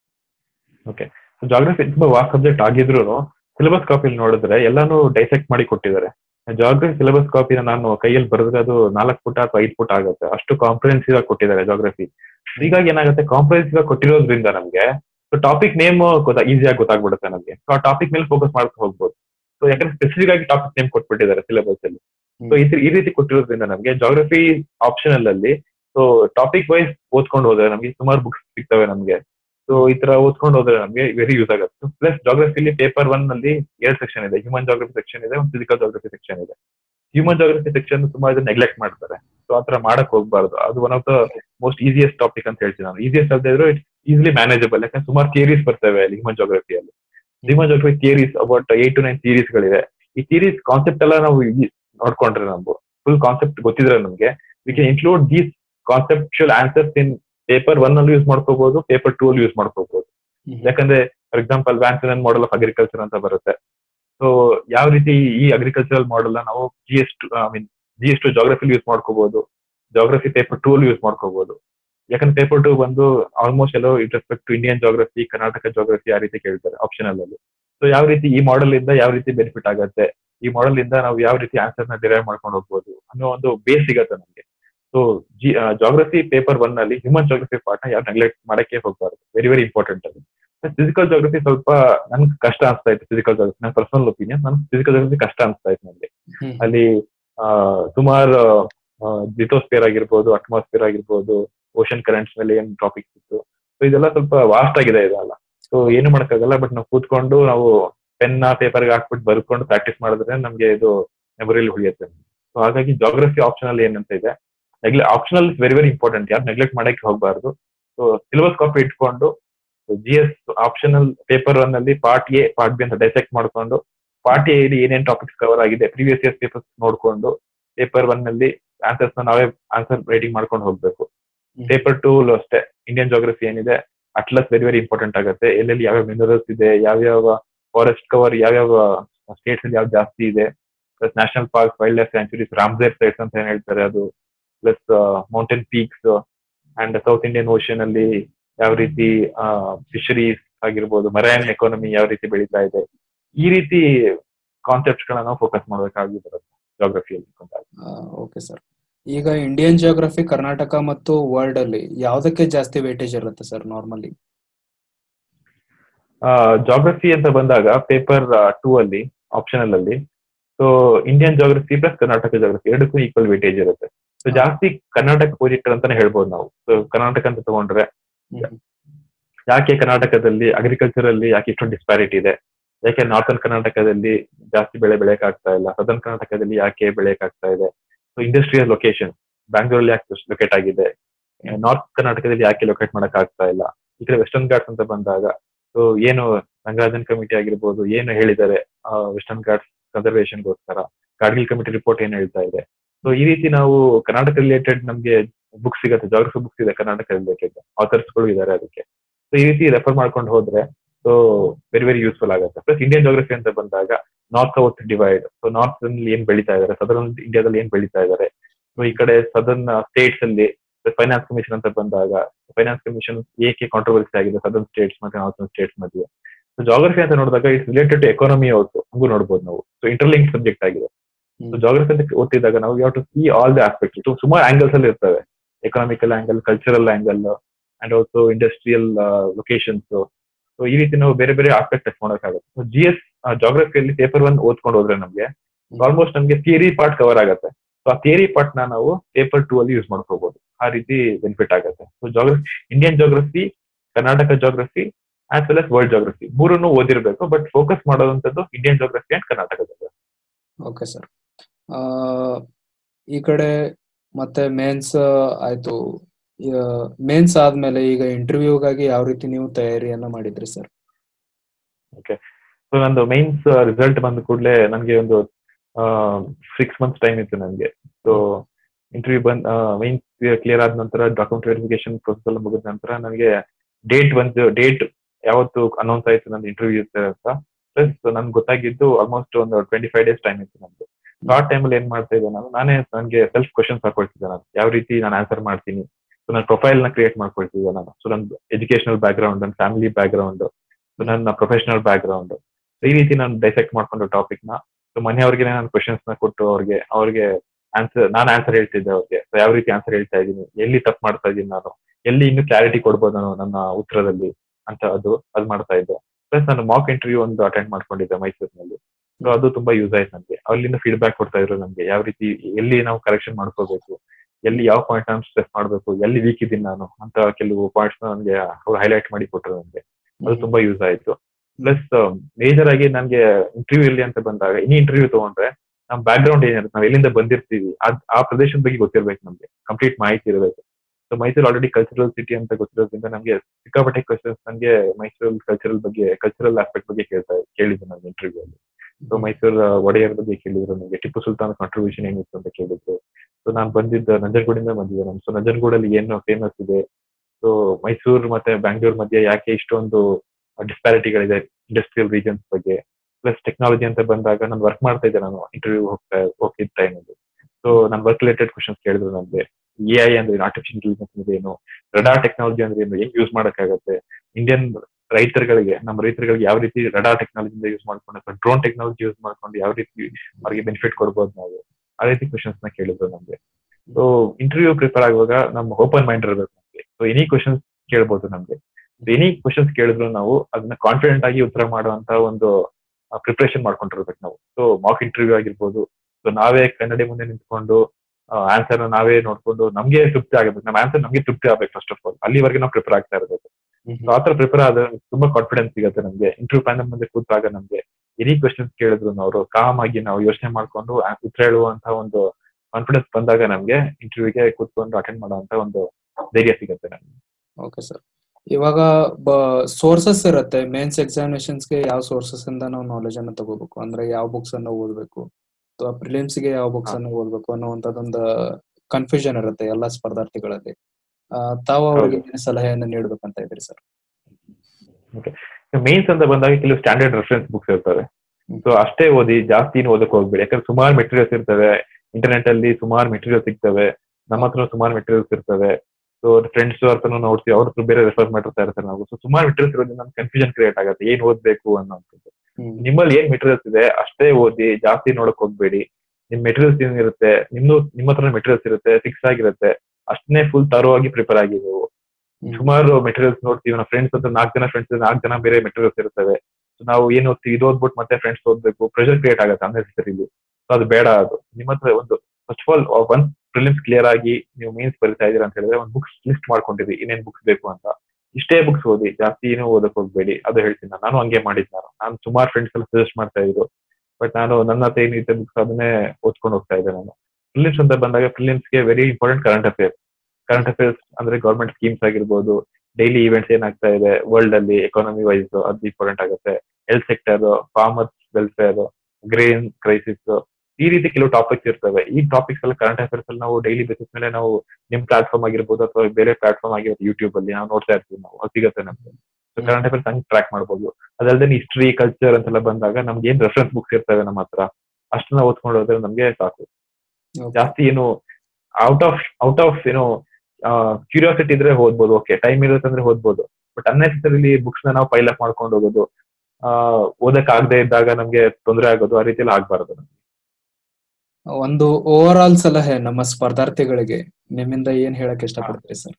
ಜಾಗ್ರಫಿ ತುಂಬಾ ವಾಸ್ಟ್ ಸಬ್ಜೆಕ್ಟ್ ಆಗಿದ್ರು ಸಿಲೆಬಸ್ ಕಾಪಿಲಿ ನೋಡಿದ್ರೆ ಎಲ್ಲಾನು ಡೈಸೆಕ್ಟ್ ಮಾಡಿ ಕೊಟ್ಟಿದ್ದಾರೆ ಜಾಗ್ರಫಿ ಸಿಲೆಬಸ್ ಕಾಪಿನ ನಾನು ಕೈಯಲ್ಲಿ ಬರೆದ್ರೆ ಅದು ನಾಲ್ಕು ಪುಟ ಅಥವಾ ಐದು ಪುಟ ಆಗುತ್ತೆ ಅಷ್ಟು ಕಾಂಪ್ರಿಹೆನ್ಸಿವ್ ಆಗಿ ಕೊಟ್ಟಿದ್ದಾರೆ ಜಾಗ್ರಫಿ ಹೀಗಾಗಿ ಏನಾಗುತ್ತೆ ಕಾಂಪ್ರಿಹೆನ್ಸಿವ್ ಆಗಿ ಕೊಟ್ಟಿರೋದ್ರಿಂದ ನಮಗೆ ಟಾಪಿಕ್ ನೇಮ್ ಈಸಿಯಾಗಿ ಗೊತ್ತಾಗ್ಬಿಡುತ್ತೆ ನಮಗೆ ಸೊ ಆ ಟಾಪಿಕ್ ಮೇಲೆ ಫೋಕಸ್ ಮಾಡ್ತಾ ಹೋಗ್ಬೋದು ಸೊ ಯಾಕಂದ್ರೆ ಸ್ಪೆಸಿಫಿಕ್ ಆಗಿ ಟಾಪಿಕ್ ನೇಮ್ ಕೊಟ್ಬಿಟ್ಟಿದ್ದಾರೆ ಸಿಲೆಬಸ್ ಅಲ್ಲಿ ಸೊ ಈ ರೀತಿ ಕೊಟ್ಟಿರೋದ್ರಿಂದ ನಮಗೆ ಜಾಗ್ರಫಿ ಆಪ್ಷನಲ್ ಅಲ್ಲಿ ಸೊ ಟಾಪಿಕ್ ವೈಸ್ ಓದ್ಕೊಂಡು ಹೋದ್ರೆ ನಮಗೆ ಸುಮಾರು ಬುಕ್ಸ್ ಸಿಗ್ತವೆ ನಮಗೆ ಸೊ ಈ ತರ ಓದ್ಕೊಂಡು ಹೋದ್ರೆ ನಮಗೆ ವೆರಿ ಯೂಸ್ ಆಗುತ್ತೆ ಪ್ಲಸ್ ಜಾಗ್ರಫಿಲಿ ಪೇಪರ್ ಒನ್ ನಲ್ಲಿ ಎರಡು ಸೆಕ್ಷನ್ ಇದೆ ಹ್ಯೂಮನ್ ಜಾಗ್ರಫಿ ಸೆಕ್ಷನ್ ಇದೆ ಒಂದು ಫಿಸಿಕಲ್ ಜಾಗ್ರಫಿ ಸೆಕ್ಷನ್ ಇದೆ ಹ್ಯೂಮನ್ ಜಾಗ್ರಫಿ ಸೆಕ್ಷನ್ ತುಂಬಾ ಇದನ್ನ ನೆಗ್ಲೆಕ್ಟ್ ಮಾಡ್ತಾರೆ ಸೊ ಆತರ ಮಾಡಕ್ ಹೋಗ್ಬಾರ್ದು ಅದು one of the most easiest topic ಅಂತ ಹೇಳ್ತೀನಿ ನಾನು ಈಸಿಯೆಸ್ಟ್ ಅಲ್ಲದೆ ಇದ್ರು ಇಟ್ಸ್ ಈಸಿಲಿ ಮ್ಯಾನೇಜಬಲ್ ಯಾಕಂದ್ರೆ ಸುಮಾರು ಥಿಯರೀಸ್ ಬರ್ತವೆ ಅಲ್ಲಿ ಹ್ಯೂಮನ್ ಜಾಗ್ರಫಿಯಲ್ಲಿ human geography theories about eight to nine theories ಗಳಿವೆ ಈ ಥಿಯರೀಸ್ ಕಾನ್ಸೆಪ್ಟ್ ಎಲ್ಲ ನಾವು ಈ- ನೋಡ್ಕೊಂಡ್ರೆ ನಾವು ಫುಲ್ ಕಾನ್ಸೆಪ್ಟ್ ಗೊತ್ತಿದ್ರೆ ನಮಗೆ we can include these conceptual answers in paper one ಅಲ್ಲಿ ಯೂಸ್ ಮಾಡ್ಕೋಬಹುದು ಪೇಪರ್ ಟೂ ಅಲ್ಲಿ ಯೂಸ್ ಮಾಡ್ಕೋಬಹುದು ಯಾಕಂದ್ರೆ for example Von Thunen model of agriculture ಅಂತ ಬರುತ್ತೆ ಸೊ ಯಾವ ರೀತಿ ಈ ಅಗ್ರಿಕಲ್ಚರಲ್ ಮಾಡೆಲ್ ನಾವು G S two I mean G S two ಜಾಗ್ರಫಿಲಿ ಯೂಸ್ ಮಾಡ್ಕೋಬಹುದು ಜಾಗ್ರಫಿ ಪೇಪರ್ ಟೂ ಅಲ್ಲಿ ಯೂಸ್ ಮಾಡ್ಕೋಬಹುದು ಯಾಕಂದ್ರೆ ಪೇಪರ್ ಟೂ ಬಂದು ಆಲ್ಮೋಸ್ಟ್ ಎಲ್ಲೋ it respect to Indian geography Karnataka geography ಆ ರೀತಿ ಕೇಳ್ತಾರೆ ಆಪ್ಷನಲ್ ಅಲ್ಲಿ ಸೊ ಯಾವ ರೀತಿ ಈ ಮಾಡೆಲ್ ಇಂದ ಯಾವ ರೀತಿ ಬೆನಿಫಿಟ್ ಆಗುತ್ತೆ ಈ ಮಾಡೆಲ್ ಇಂದ ನಾವು ಯಾವ ರೀತಿ ಆನ್ಸರ್ ನ ಡಿರೈವ್ ಮಾಡ್ಕೊಂಡು ಹೋಗ್ಬೋದು ಅನ್ನೋ ಒಂದು ಬೇಸ್ ಸಿಗತ್ತೆ ನಮಗೆ so G geography paper one ಅಲ್ಲಿ ಹ್ಯೂಮನ್ ಜಾಗ್ರಫಿ ಪಾರ್ಟ್ ನ ಯಾರು ನೆಗ್ಲೆಕ್ಟ್ ಮಾಡಕ್ಕೆ ಹೋಗ್ಬಾರ್ದು ವೆರಿ ವೆರಿ ಇಂಪಾರ್ಟೆಂಟ್ ಅದು ಫಿಸಿಕಲ್ ಜಾಗ್ರಫಿ ಸ್ವಲ್ಪ ನನ್ಗೆ ಕಷ್ಟ ಅನ್ಸ್ತಾ ಇತ್ತು ಫಿಸಿಕಲ್ ಜಾಗ್ರಫಿ ನನ್ನ ಪರ್ಸನಲ್ ಒಪಿನಿಯನ್ ನನ್ಗೆ ಫಿಸಿಕಲ್ ಜಾಗ್ರಫಿ ಕಷ್ಟ ಅನ್ಸ್ತಾ ಇತ್ತು ನನಗೆ ಅಲ್ಲಿ ಸುಮಾರು ಲಿಥೋಸ್ಫಿಯರ್ ಆಗಿರ್ಬೋದು ಅಟ್ಮಾಸ್ಫಿಯರ್ ಆಗಿರ್ಬೋದು ಓಷನ್ ಕರೆಂಟ್ಸ್ ಮೇಲೆ ಏನ್ ಟಾಪಿಕ್ಸ್ ಇತ್ತು ಸೊ ಇದೆಲ್ಲ ಸ್ವಲ್ಪ ವಾಸ್ಟ್ ಆಗಿದೆ ಇದೆಲ್ಲ ಸೊ ಏನು ಮಾಡಕ್ಕಾಗಲ್ಲ ಬಟ್ ನಾವು ಕೂತ್ಕೊಂಡು ನಾವು ಪೆನ್ನ ಪೇಪರ್ಗೆ ಹಾಕ್ಬಿಟ್ಟು ಬರ್ಕೊಂಡು ಪ್ರಾಕ್ಟೀಸ್ ಮಾಡಿದ್ರೆ ನಮ್ಗೆ ಇದು ಮೆಮೊರಿಯಲ್ಲಿ ಉಳಿಯುತ್ತೆ ಸೊ ಹಾಗಾಗಿ ಜಾಗ್ರಫಿ ಆಪ್ಷನಲ್ ಏನಂತ ಇದೆ neglect optional very very important ಯಾರು ನೆಗ್ಲೆಕ್ಟ್ ಮಾಡಕ್ಕೆ ಹೋಗಬಾರ್ದು ಸೊ ಸಿಲೆಬಸ್ ಕಾಪಿ ಇಟ್ಕೊಂಡು G S optional paper one ಅಲ್ಲಿ ಪಾರ್ಟ್ ಎ ಪಾರ್ಟ್ ಬಿ ಅಂತ ಡೈಸೆಕ್ಟ್ ಮಾಡ್ಕೊಂಡು ಪಾರ್ಟ್ ಎ ಇಲ್ಲಿ ಏನೇನ್ ಟಾಪಿಕ್ಸ್ ಕವರ್ ಆಗಿದೆ ಪ್ರೀವಿಯಸ್ ಇಯರ್ಸ್ ಪೇಪರ್ಸ್ ನೋಡ್ಕೊಂಡು ಪೇಪರ್ ಒನ್ ನಲ್ಲಿ ಆನ್ಸರ್ಸ್ ನಾವೇ ಆನ್ಸರ್ ರೈಟಿಂಗ್ ಮಾಡ್ಕೊಂಡು ಹೋಗ್ಬೇಕು ಪೇಪರ್ ಟೂ ಅಷ್ಟೇ ಇಂಡಿಯನ್ ಜಾಗ್ರಫಿ ಏನಿದೆ ಅಟ್ಲಸ್ ವೆರಿ ವೆರಿ ಇಂಪಾರ್ಟೆಂಟ್ ಆಗುತ್ತೆ ಎಲ್ಲೆಲ್ಲಿ ಯಾವ್ಯಾವ ಮಿನರಲ್ಸ್ ಇದೆ ಯಾವ್ಯಾವ ಫಾರೆಸ್ಟ್ ಕವರ್ ಯಾವ್ಯಾವ ಸ್ಟೇಟ್ಸ್ ಅಲ್ಲಿ ಯಾವ್ದು ಜಾಸ್ತಿ ಇದೆ plus national park wildlife sanctuaries Ramsar sites ಅಂತ ಏನ್ ಹೇಳ್ತಾರೆ ಅದು plus mountain peaks and south Indian ocean ಅಲ್ಲಿ ಯಾವ ರೀತಿ ಫಿಶರೀಸ್ ಆಗಿರ್ಬೋದು ಮರೈನ್ ಎಕಾನಮಿ ಯಾವ ರೀತಿ ಬೆಳೀತಾ ಇದೆ ಈ ರೀತಿ ಕಾನ್ಸೆಪ್ಟ್ಸ್ ಗಳನ್ನ ನಾವು ಫೋಕಸ್ ಮಾಡಬೇಕಾಗಿ ಬರುತ್ತೆ ಜಾಗ್ರಫಿಯಲ್ಲಿ ಓಕೆ ಸರ್ ಈಗ ಇಂಡಿಯನ್ ಜಿಯೋಗ್ರಫಿ ಕರ್ನಾಟಕ ಮತ್ತು ವರ್ಲ್ಡ್ ಅಲ್ಲಿ ಯಾವ್ದಕ್ಕೆ ಜಾಸ್ತಿ ವೇಟೇಜ್ ಇರುತ್ತೆ ಸರ್ ನಾರ್ಮಲಿ ಜಾಗ್ರಫಿ ಅಂತ ಬಂದಾಗ ಪೇಪರ್ ಟೂ ಅಲ್ಲಿ ಆಪ್ಷನಲ್ ಅಲ್ಲಿ so Indian geography plus Karnataka geography ಎರಡಕ್ಕೂ ಈಕ್ವಲ್ ವೇಟೇಜ್ ಇರುತ್ತೆ ಸೊ ಜಾಸ್ತಿ ಕರ್ನಾಟಕ ಓದಿಟ್ಟರು ಅಂತಾನೆ ಹೇಳ್ಬೋದು ನಾವು ಸೊ ಕರ್ನಾಟಕ ಅಂತ ತಗೊಂಡ್ರೆ ಯಾಕೆ ಕರ್ನಾಟಕದಲ್ಲಿ ಅಗ್ರಿಕಲ್ಚರ್ ಅಲ್ಲಿ ಯಾಕೆ ಇಷ್ಟೊಂದು ಡಿಸ್ಪ್ಯಾರಿಟಿ ಇದೆ ಯಾಕೆ ನಾರ್ತನ್ ಕರ್ನಾಟಕದಲ್ಲಿ ಜಾಸ್ತಿ ಬೆಳೆ ಬೆಳೆಯಕ್ ಆಗ್ತಾ ಇಲ್ಲ ಸದರ್ನ್ ಕರ್ನಾಟಕದಲ್ಲಿ ಯಾಕೆ ಬೆಳೆಯಕ್ ಆಗ್ತಾ ಇದೆ ಸೊ ಇಂಡಸ್ಟ್ರಿಯಲ್ ಲೊಕೇಶನ್ ಬ್ಯಾಂಗ್ಳೂರಲ್ಲಿ ಯಾಕೆ ಲೊಕೇಟ್ ಆಗಿದೆ ನಾರ್ತ್ ಕರ್ನಾಟಕದಲ್ಲಿ ಯಾಕೆ ಲೊಕೇಟ್ ಮಾಡಕ್ ಆಗ್ತಾ ಇಲ್ಲ ಈ ಕಡೆ ವೆಸ್ಟರ್ನ್ ಘಾಟ್ಸ್ ಅಂತ ಬಂದಾಗ ಸೊ ಏನು ರಂಗರಾಜನ್ ಕಮಿಟಿ ಆಗಿರ್ಬೋದು ಏನು ಹೇಳಿದ್ದಾರೆ ವೆಸ್ಟರ್ನ್ ಘಾಟ್ಸ್ ಕನ್ಸರ್ವೇಷನ್ಗೋಸ್ಕರ ಕಾರ್ಗಿಲ್ ಕಮಿಟಿ ರಿಪೋರ್ಟ್ ಏನ್ ಹೇಳ್ತಾ ಇದೆ ಸೊ ಈ ರೀತಿ ನಾವು ಕರ್ನಾಟಕ ರಿಲೇಟೆಡ್ ನಮ್ಗೆ ಬುಕ್ಸ್ ಸಿಗುತ್ತೆ ಜಾಗ್ರಫಿ ಬುಕ್ಸ್ ಇದೆ ಕರ್ನಾಟಕ ರಿಲೇಟೆಡ್ ಆಥರ್ಸ್ ಗಳು ಇದ್ದಾರೆ ಅದಕ್ಕೆ ಸೊ ಈ ರೀತಿ ರೆಫರ್ ಮಾಡ್ಕೊಂಡು ಹೋದ್ರೆ ಸೊ ವೆರಿ ವೆರಿ ಯೂಸ್ಫುಲ್ ಆಗುತ್ತೆ ಪ್ಲಸ್ ಇಂಡಿಯನ್ ಜಾಗ್ರಫಿ ಅಂತ ಬಂದಾಗ north south divide so north ಅಲ್ಲಿ ಏನ್ ಬೆಳೀತಾ ಇದ್ದಾರೆ ಸದರ್ನ್ ಇಂಡಿಯಾದಲ್ಲಿ ಏನ್ ಬೆಳೀತಾ ಇದ್ದಾರೆ ಸೊ ಈ ಕಡೆ ಸದರ್ನ್ ಸ್ಟೇಟ್ಸ್ ಅಲ್ಲಿ ಫೈನಾನ್ಸ್ ಕಮಿಷನ್ ಅಂತ ಬಂದಾಗ ಫೈನಾನ್ಸ್ ಕಮಿಷನ್ ಏಕೆ ಕಾಂಟ್ರವರ್ಸಿ ಆಗಿದೆ ಸದರ್ನ್ ಸ್ಟೇಟ್ಸ್ ಮತ್ತೆ ನಾರ್ತ್ ಸ್ಟೇಟ್ಸ್ ಮಧ್ಯೆ ಸೊ ಜಾಗ್ರಫಿ ಅಂತ ನೋಡಿದಾಗ it's related to economy also ಹಂಗೂ ನೋಡ್ಬೋದು ನಾವು ಸೊ ಇಂಟರ್ಲಿಂಕ್ ಸಬ್ಜೆಕ್ಟ್ ಆಗಿದೆ ಸೊ ಜಾಗ್ರಫಿ ಅಂತ ಓದ್ತಿದ್ದಾಗ ನಾವು ಯಾವ to see all the aspect ಸುಮಾರು ಆಂಗಲ್ಸ್ ಅಲ್ಲಿ ಇರ್ತವೆ economical angle cultural angle and also industrial locations so ಈ ರೀತಿ ನಾವು ಬೇರೆ ಬೇರೆ ಆಸ್ಪೆಕ್ಟ್ ಟೆಸ್ಟ್ ಮಾಡೋಕ್ಕಾಗುತ್ತೆ ಸೊ ಜಿ ಎಸ್ ಜಾಗ್ರಫಿಯಲ್ಲಿ ಪೇಪರ್ ಒನ್ ಓದ್ಕೊಂಡು ಹೋದ್ರೆ ನಮಗೆ ಆಲ್ಮೋಸ್ಟ್ ನಮ್ಗೆ ಥಿಯರಿ ಪಾರ್ಟ್ ಕವರ್ ಆಗುತ್ತೆ ಸೊ ಆ ಥಿಯರಿ ಪಾರ್ಟ್ ನ ನಾವು ಪೇಪರ್ ಟೂ ಅಲ್ಲಿ ಯೂಸ್ ಮಾಡ್ಕೋಬಹುದು ಆ ರೀತಿ ಬೆನಿಫಿಟ್ ಆಗುತ್ತೆ so geography Indian geography Karnataka geography as well as world geography ಮೂರನ್ನು ಓದಿರ್ಬೇಕು ಬಟ್ ಫೋಕಸ್ ಮಾಡೋದಂಥದ್ದು Indian geography and Karnataka geography okay sir ಈ ಕಡೆ ಮತ್ತೆ ಮೇನ್ಸ್ ಆಯ್ತು ಮೇನ್ಸ್ ಆದ್ಮೇಲೆ ಈಗ ಇಂಟರ್ವ್ಯೂಗಾಗಿ ಯಾವ ರೀತಿ ನೀವು ತಯಾರಿಯನ್ನ ಮಾಡಿದ್ರಿ ಸರ್ ಸೊ ನಂದು ಮೈನ್ಸ್ ರಿಸಲ್ಟ್ ಬಂದ ಕೂಡಲೇ ನನಗೆ ಒಂದು ಸಿಕ್ಸ್ ಮಂತ್ಸ್ ಟೈಮ್ ಇತ್ತು ನನಗೆ ಸೊ ಇಂಟರ್ವ್ಯೂ ಬಂದ್ ಮೈನ್ಸ್ ಕ್ಲಿಯರ್ ಆದ ನಂತರ ಡಾಕ್ಯುಮೆಂಟ್ ವೆರಿಫಿಕೇಶನ್ ಪ್ರೊಸೆಸ್ ಎಲ್ಲ ಮುಗಿದ ನಂತರ ನನಗೆ ಡೇಟ್ ಬಂದು ಡೇಟ್ ಯಾವತ್ತು ಅನೌನ್ಸ್ ಆಯ್ತು ನನ್ನ ಇಂಟರ್ವ್ಯೂ ಇರುತ್ತೆ ಅಂತ ಪ್ಲಸ್ ನನ್ಗೆ ಗೊತ್ತಾಗಿದ್ದು ಆಲ್ಮೋಸ್ಟ್ ಒಂದು ಟ್ವೆಂಟಿ ಫೈವ್ ಡೇಸ್ ಟೈಮ್ ಇತ್ತು ನಮ್ದು ಆ ಟೈಮಲ್ಲಿ ಏನ್ ಮಾಡ್ತಾ ಇದ್ದೆ ನಾನು ನಾನೇ ನನಗೆ ಸೆಲ್ಫ್ ಕ್ವಶನ್ಸ್ ಹಾಕೊಳ್ತಿದ್ದೆ ನಾನು ಯಾವ ರೀತಿ ನಾನು ಆನ್ಸರ್ ಮಾಡ್ತೀನಿ ಸೊ ನನ್ನ ಪ್ರೊಫೈಲ್ ನ ಕ್ರಿಯೇಟ್ ಮಾಡ್ಕೊಳ್ತಿದ್ದೆ ನಾನು ಸೊ ನನ್ನ ಎಜುಕೇಶನಲ್ ಬ್ಯಾಕ್ ಗ್ರೌಂಡ್ ನನ್ನ ಫ್ಯಾಮಿಲಿ ಬ್ಯಾಕ್ ಗ್ರೌಂಡ್ ಸೊ ನನ್ನ ಪ್ರೊಫೆಷನಲ್ ಬ್ಯಾಕ್ ಗ್ರೌಂಡ್ ಈ ರೀತಿ ನಾನು ಡೈಸೆಕ್ಟ್ ಮಾಡ್ಕೊಂಡು ಟಾಪಿಕ್ ನ ಸೊ ಮನೆಯವ್ರಿಗೆ ನಾನು ಕ್ವಶನ್ಸ್ ನ ಕೊಟ್ಟು ಅವ್ರಿಗೆ ಅವ್ರಿಗೆ ಆನ್ಸರ್ ನಾನು ಆನ್ಸರ್ ಹೇಳ್ತಿದ್ದೆ ಅವ್ರಿಗೆ ಸೊ ಯಾವ ರೀತಿ ಆನ್ಸರ್ ಹೇಳ್ತಾ ಇದ್ದೀನಿ ಎಲ್ಲಿ ತಪ್ಪು ಮಾಡ್ತಾ ಇದ್ದೀನಿ ನಾನು ಎಲ್ಲಿ ಇನ್ನೂ ಕ್ಲಾರಿಟಿ ಕೊಡ್ಬೋದು ನಾನು ನನ್ನ ಉತ್ತರದಲ್ಲಿ ಅಂತ ಅದು ಅದು ಮಾಡ್ತಾ ಇದ್ದೆ ಪ್ಲಸ್ ನಾನು ಮಾಕ್ ಇಂಟರ್ವ್ಯೂ ಒಂದು ಅಟೆಂಡ್ ಮಾಡ್ಕೊಂಡಿದ್ದೆ ಮೈಸೂರಿನಲ್ಲಿ ಸೊ ಅದು ತುಂಬಾ ಯೂಸ್ ಆಯ್ತು ನನಗೆ ಅಲ್ಲಿಂದ ಫೀಡ್ಬ್ಯಾಕ್ ಕೊಡ್ತಾ ಇದ್ರು ನಮ್ಗೆ ಯಾವ ರೀತಿ ಎಲ್ಲಿ ನಾವು ಕರೆಕ್ಷನ್ ಮಾಡ್ಕೋಬೇಕು ಎಲ್ಲಿ ಯಾವ ಪಾಯಿಂಟ್ ನಾನು ಸ್ಟ್ರೆಸ್ ಮಾಡಬೇಕು ಎಲ್ಲಿ ವೀಕ್ ಇದ್ದೀನಿ ನಾನು ಅಂತ ಕೆಲವು ಪಾಯಿಂಟ್ಸ್ ನನಗೆ ಅವ್ರು ಹೈಲೈಟ್ ಮಾಡಿ ಕೊಟ್ಟರು ನನಗೆ ಅದು ತುಂಬಾ ಯೂಸ್ ಆಯ್ತು ಪ್ಲಸ್ ಮೇಜರ್ ಆಗಿ ನನಗೆ ಇಂಟರ್ವ್ಯೂ ಇಲ್ಲಿ ಅಂತ ಬಂದಾಗ ಇನಿ ಇಂಟರ್ವ್ಯೂ ತಗೊಂಡ್ರೆ ನಮ್ ಬ್ಯಾಕ್ ಗ್ರೌಂಡ್ ಏನಿರುತ್ತೆ ನಾವು ಎಲ್ಲಿಂದ ಬಂದಿರ್ತೀವಿ ಅದ್ ಆ ಪ್ರದೇಶದ ಬಗ್ಗೆ ಗೊತ್ತಿರ್ಬೇಕು ನಮ್ಗೆ ಕಂಪ್ಲೀಟ್ ಮಾಹಿತಿ ಇರಬೇಕು so Mysuru already cultural city ಅಂತ ಗೊತ್ತಿರೋದ್ರಿಂದ ನಮಗೆ ಸಿಕ್ಕಾಪಟ್ಟೆ ಕ್ವಶನ್ಸ್ ನನಗೆ ಮೈಸೂರು ಕಲ್ಚರಲ್ ಬಗ್ಗೆ ಕಲ್ಚರಲ್ ಆಸ್ಪೆಕ್ಟ್ ಬಗ್ಗೆ ಕೇಳ್ತಾ ಕೇಳಿದ್ರು ನಾನು ಇಂಟರ್ವ್ಯೂ ಅಲ್ಲಿ ಸೊ ಮೈಸೂರು ಒಡೆಯರ್ ಬಗ್ಗೆ ಕೇಳಿದ್ರು ನನಗೆ ಟಿಪ್ಪು ಸುಲ್ತಾನ್ ಕಾಂಟ್ರಿಬ್ಯೂಷನ್ ಏನಿತ್ತು ಅಂತ ಕೇಳಿದ್ರು ಸೊ ನಾನು ಬಂದಿದ್ದ ನಂಜನಗೂಡಿಂದ ಬಂದಿದ್ದೆ ನಾನು ಸೊ ನಂಜನಗೂಡಲ್ಲಿ ಏನು ಫೇಮಸ್ ಇದೆ ಸೊ ಮೈಸೂರು ಮತ್ತೆ ಬ್ಯಾಂಗ್ಳೂರ್ ಮಧ್ಯೆ ಯಾಕೆ ಇಷ್ಟೊಂದು ಡಿಸ್ಪ್ಯಾರಿಟಿಗಳಿದೆ ಇಂಡಸ್ಟ್ರಿಯಲ್ ರೀಜನ್ಸ್ ಬಗ್ಗೆ ಪ್ಲಸ್ ಟೆಕ್ನಾಲಜಿ ಅಂತ ಬಂದಾಗ ನಾನು ವರ್ಕ್ ಮಾಡ್ತಾ ಇದ್ದೆ ನಾನು ಇಂಟರ್ವ್ಯೂ ಹೋಗ್ತಾ ಹೋಗಿದ್ದ ಟೈಮಲ್ಲಿ ಸೊ ನಾನು ವರ್ಕ್ ರಿಲೇಟೆಡ್ ಕ್ವಶನ್ಸ್ ಕೇಳಿದ್ರು ನನಗೆ ಎ ಐ ಅಂದ್ರೆ ಆರ್ಟಿಫಿಷಿಯಲ್ ಇಂಟೆಲಿಜೆನ್ಸ್ ಅಂದ್ರೆ ಏನು ರಡಾರ್ ಟೆಕ್ನಾಲಜಿ ಅಂದ್ರೆ ಏನು ಹೆಂಗ್ ಯೂಸ್ ಮಾಡಕ್ಕಾಗತ್ತೆ ಇಂಡಿಯನ್ ರೈತರುಗಳಿಗೆ ನಮ್ಮ ರೈತರುಗಳಿಗೆ ಯಾವ ರೀತಿ ರಡಾರ್ ಟೆಕ್ನಾಲಜಿಯಿಂದ ಯೂಸ್ ಮಾಡ್ಕೊಂಡು ಅಥವಾ ಡ್ರೋನ್ ಟೆಕ್ನಾಲಜಿ ಯೂಸ್ ಮಾಡ್ಕೊಂಡು ಯಾವ ರೀತಿ ಅವ್ರಿಗೆ ಬೆನಿಫಿಟ್ ಕೊಡ್ಬೋದು ನಾವು ಆ ರೀತಿ ಕ್ವಶನ್ಸ್ ನ ಕೇಳಿದ್ರು ನಮ್ಗೆ ಸೊ ಇಂಟರ್ವ್ಯೂ ಪ್ರಿಪೇರ್ ಆಗುವಾಗ ನಮ್ಮ ಓಪನ್ ಮೈಂಡ್ ಇರಬೇಕು ನಮ್ಗೆ ಸೊ ಎನಿ ಕ್ವಶನ್ಸ್ ಕೇಳ್ಬೋದು ನಮ್ಗೆ ಎನಿ ಕ್ವಶನ್ಸ್ ಕೇಳಿದ್ರು ನಾವು ಅದನ್ನ ಕಾನ್ಫಿಡೆಂಟ್ ಆಗಿ ಉತ್ತರ ಮಾಡುವಂತ ಒಂದು ಪ್ರಿಪರೇಷನ್ ಮಾಡ್ಕೊಂಡಿರ್ಬೇಕು ನಾವು ಸೊ ಮಾಕ್ ಇಂಟರ್ವ್ಯೂ ಆಗಿರ್ಬೋದು ಸೊ ನಾವೇ ಕನ್ನಡಿ ಮುಂದೆ ನಿಂತ್ಕೊಂಡು ಆನ್ಸರ್ ನಾವೇ ನೋಡ್ಕೊಂಡು ನಮ್ಗೆ ತೃಪ್ತಿ ಆಗಬೇಕು ನಮ್ಮ ಆನ್ಸರ್ ನಮ್ಗೆ ತೃಪ್ತಿ ಆಗ್ಬೇಕು ಫಸ್ಟ್ ಆಫ್ ಆಲ್ ಅಲ್ಲಿವರೆಗೆ ನಾವು ಪ್ರಿಪೇರ್ ಆಗ್ತಾ ಇರಬೇಕು ಸೊ ಆತರ ಪ್ರಿಪೇರ್ ಆದ್ರೆ ತುಂಬಾ ಕಾನ್ಫಿಡೆನ್ಸ್ ಸಿಗುತ್ತೆ ನಮ್ಗೆ ಇಂಟರ್ವ್ಯೂ ಪ್ಯಾನಲ್ ಮುಂದೆ ಕೂತಾಗ ನಮ್ಗೆ ಎನಿ ಕ್ವಶನ್ಸ್ ಕೇಳಿದ್ರು ಅವರು ಕಾಮ್ ಆಗಿ ನಾವು ಯೋಚನೆ ಮಾಡ್ಕೊಂಡು ಉತ್ತರ ಹೇಳುವಂತ ಒಂದು ಕಾನ್ಫಿಡೆನ್ಸ್ ಬಂದಾಗ ನಮ್ಗೆ ಇಂಟರ್ವ್ಯೂಗೆ ಕೂತ್ಕೊಂಡು ಅಟೆಂಡ್ ಮಾಡುವಂತ ಒಂದು ಧೈರ್ಯ ಸಿಗುತ್ತೆ ನಮ್ಗೆ ಓಕೆ ಸರ್ ಇವಾಗ ಸೋರ್ಸಸ್ ಇರುತ್ತೆ ಮೇನ್ಸ್ ಎಕ್ಸಾಮಿನೇಷನ್ಸ್ಗೆ ಯಾವ ಸೋರ್ಸಸ್ ಇಂದ ನಾವು ನಾಲೆಜ್ ಅನ್ನ ತಗೋಬೇಕು ಅಂದ್ರೆ ಯಾವ ಬುಕ್ಸ್ ಅನ್ನ ಓದ್ಬೇಕು ಅಥವಾ ಪ್ರಿಲಿಮ್ಸ್ ಗೆ ಯಾವ ಬುಕ್ಸ್ ಅನ್ನ ಓದ್ಬೇಕು ಅನ್ನುವಂಥದ್ದೊಂದು ಕನ್ಫ್ಯೂಷನ್ ಇರುತ್ತೆ ಎಲ್ಲಾ ಸ್ಪರ್ಧಾರ್ಥಿಗಳಲ್ಲಿ ತಾವು ಅವರಿಗೆ ಸಲಹೆಯನ್ನು ನೀಡ್ಬೇಕಂತ ಇದ್ರಿ ಸರ್ ಮೇನ್ಸ್ ಅಂತ ಬಂದಾಗ ಕೆಲವು ಸ್ಟ್ಯಾಂಡರ್ಡ್ ರೆಫರೆನ್ಸ್ ಬುಕ್ಸ್ ಇರ್ತವೆ ಸೊ ಅಷ್ಟೇ ಓದಿ ಜಾಸ್ತಿ ಓದಕ್ ಹೋಗ್ಬೇಡಿ ಯಾಕಂದ್ರೆ ಸುಮಾರು ಮೆಟೀರಿಯಲ್ಸ್ ಇರ್ತವೆ ಇಂಟರ್ನೆಟ್ ಅಲ್ಲಿ ಸುಮಾರು ಮೆಟೀರಿಯಲ್ಸ್ ಸಿಗ್ತವೆ ನಮ್ಮ ಹತ್ರ ಸುಮಾರು ಮೆಟೀರಿಯಲ್ಸ್ ಇರ್ತವೆ ಸೊ ಫ್ರೆಂಡ್ಸ್ ಹತ್ರನೂ ನೋಡ್ತೀವಿ ಅವ್ರ ಹತ್ರ ಬೇರೆ ರೆಫರ್ ಮಾಡಿರ್ತಾ ಇರ್ತಾರೆ ನಾವು ಸೊ ಸುಮಾರು ಮೆಟೀರಿಯಲ್ಸ್ ಇರೋದ್ರಿಂದ ನಮ್ಗೆ ಕನ್ಫ್ಯೂಷನ್ ಕ್ರಿಯೇಟ್ ಆಗುತ್ತೆ ಏನ್ ಓದ್ಬೇಕು ಅನ್ನೋಂಥದ್ದು ನಿಮ್ಮಲ್ಲಿ ಏನ್ ಮೆಟೀರಿಯಲ್ಸ್ ಇದೆ ಅಷ್ಟೇ ಓದಿ ಜಾಸ್ತಿ ನೋಡಕ್ ಹೋಗ್ಬೇಡಿ ನಿಮ್ ಮೆಟೀರಿಯಲ್ಸ್ ಏನಿರುತ್ತೆ ನಿಮ್ದು ನಿಮ್ಮ ಹತ್ರ ಮೆಟೀರಿಯಲ್ಸ್ ಇರುತ್ತೆ ಫಿಕ್ಸ್ ಆಗಿರುತ್ತೆ ಅಷ್ಟನ್ನೇ ಫುಲ್ ತರೋ ಆಗಿ ಪ್ರಿಪೇರ್ ಆಗಿ ನೀವು ಸುಮಾರು ಮೆಟೀರಿಯಲ್ಸ್ ನೋಡ್ತೀವಿ ನಮ್ಮ ಫ್ರೆಂಡ್ಸ್ ಅಂತ ನಾಲ್ಕು ಜನ ಫ್ರೆಂಡ್ಸ್ ನಾಲ್ಕು ಜನ ಬೇರೆ ಮೆಟೀರಿಯಲ್ಸ್ ಇರ್ತವೆ ನಾವು ಏನ್ ಓದ್ತೀವಿ ಇದು ಓದ್ಬಿಟ್ಟು ಮತ್ತೆ ಫ್ರೆಂಡ್ಸ್ ಓದ್ಬೇಕು ಪ್ರೆಷರ್ ಕ್ರಿಯೇಟ್ ಆಗುತ್ತೆ ಅನ್ನೆಸರಿಲಿ ಸೊ ಅದು ಬೇಡ ಅದು ನಿಮ್ಮ ಹತ್ರ ಒಂದು first of all one prelims clear ಆಗಿ ನೀವು ಮೀನ್ಸ್ ಬರಿತಾ ಇದೀರ ಅಂತ ಹೇಳಿದ್ರೆ ಒಂದು ಬುಕ್ಸ್ ಲಿಸ್ಟ್ ಮಾಡ್ಕೊಂಡಿರಿ ಏನೇನ್ ಬುಕ್ಸ್ ಬೇಕು ಅಂತ ಇಷ್ಟೇ ಬುಕ್ಸ್ ಓದಿ ಜಾಸ್ತಿ ಏನು ಓದಕ್ ಹೋಗ್ಬೇಡಿ ಅದು ಹೇಳ್ತೀನಿ ನಾನು ಹಂಗೆ ಮಾಡಿದ್ ನಾನು ನಾನು ಸುಮಾರು ಫ್ರೆಂಡ್ಸ್ ಎಲ್ಲ ಸಜೆಸ್ಟ್ ಮಾಡ್ತಾ ಇದ್ರು ಬಟ್ ನಾನು ನನ್ನ ಹತ್ರ ಏನಿದೆ ಬುಕ್ಸ್ ಅದನ್ನೇ ಓದ್ಕೊಂಡು ಹೋಗ್ತಾ ಇದ್ದೆ ನಾನು ಪ್ರಿಲಿಮ್ಸ್ ಅಂತ ಬಂದಾಗ ಪ್ರಿಲಿಮ್ಸ್ಗೆ very important current affairs current affairs ಅಂದ್ರೆ ಗೌರ್ಮೆಂಟ್ ಸ್ಕೀಮ್ಸ್ ಆಗಿರ್ಬೋದು ಡೈಲಿ ಇವೆಂಟ್ಸ್ ಏನಾಗ್ತಾ ಇದೆ ವರ್ಲ್ಡ್ ಅಲ್ಲಿ ಎಕಾನಮಿ ವೈಸ್ ಅದು ಇಂಪಾರ್ಟೆಂಟ್ ಆಗುತ್ತೆ health sector farmers welfare grain crisis ಈ ರೀತಿ ಕೆಲವು ಟಾಪಿಕ್ಸ್ ಇರ್ತವೆ ಈ ಟಾಪಿಕ್ಸ್ ಎಲ್ಲ ಕರೆಂಟ್ ಅಫೇರ್ಸ್ ಅಲ್ಲಿ ನಾವು ಡೈಲಿ ಬೇಸಿಸ್ ಮೇಲೆ ನಾವು ನಿಮ್ ಪ್ಲಾಟ್ಫಾರ್ಮ್ ಆಗಿರ್ಬೋದು ಅಥವಾ ಬೇರೆ ಪ್ಲಾಟ್ಫಾರ್ಮ್ ಆಗಿರುತ್ತೆ ಯೂಟ್ಯೂಬ್ ಅಲ್ಲಿ ನಾವು ನೋಡ್ತಾ ಇರ್ತೀವಿ ನಾವು ಅದು ಸಿಗುತ್ತೆ ನಮ್ಗೆ ಸೊ ಕರೆಂಟ್ ಅಫೇರ್ಸ್ ಹಂಗೆ ಟ್ರ್ಯಾಕ್ ಮಾಡ್ಬೋದು ಅದಲ್ಲದೆ ಹಿಸ್ಟ್ರಿ ಕಲ್ಚರ್ ಅಂತೆಲ್ಲ ಬಂದಾಗ ನಮ್ಗೆ ಏನ್ ರೆಫರೆನ್ಸ್ ಬುಕ್ಸ್ ಇರ್ತವೆ ನಮ್ಮ ಹತ್ರ ಅಷ್ಟನ್ನ ಓದ್ಕೊಂಡು ಹೋದ್ರೆ ನಮ್ಗೆ ಸಾಕು ಜಾಸ್ತಿ ಏನು ಔಟ್ ಆಫ್ ಔಟ್ ಆಫ್ ಏನು ಕ್ಯೂರಿಯಾಸಿಟಿ ಇದ್ರೆ ಓದ್ಬೋದು ಓಕೆ ಟೈಮ್ ಇರುತ್ತೆ ಅಂದ್ರೆ ಓದ್ಬೋದು ಬಟ್ ಅನ್ನೆಸರಿಲಿ ಬುಕ್ಸ್ ನ ನಾವು ಪೈಲ್ ಅಪ್ ಮಾಡ್ಕೊಂಡು ಹೋಗೋದು ಓದಕ್ ಆಗದೆ ಇದ್ದಾಗ ನಮ್ಗೆ ತೊಂದರೆ ಆಗೋದು ಆ ರೀತಿಯಲ್ಲಿ ಆಗ್ಬಾರ್ದು ಒಂದು ಓವರ್ ಆಲ್ ಸಲಹೆ ನಮ್ಮ ಸ್ಪರ್ಧಾರ್ಥಿಗಳಿಗೆ ನಿಮ್ಮಿಂದ ಏನ್ ಹೇಳಕ್ ಇಷ್ಟಪಡ್ತೀರಿ ಸರ್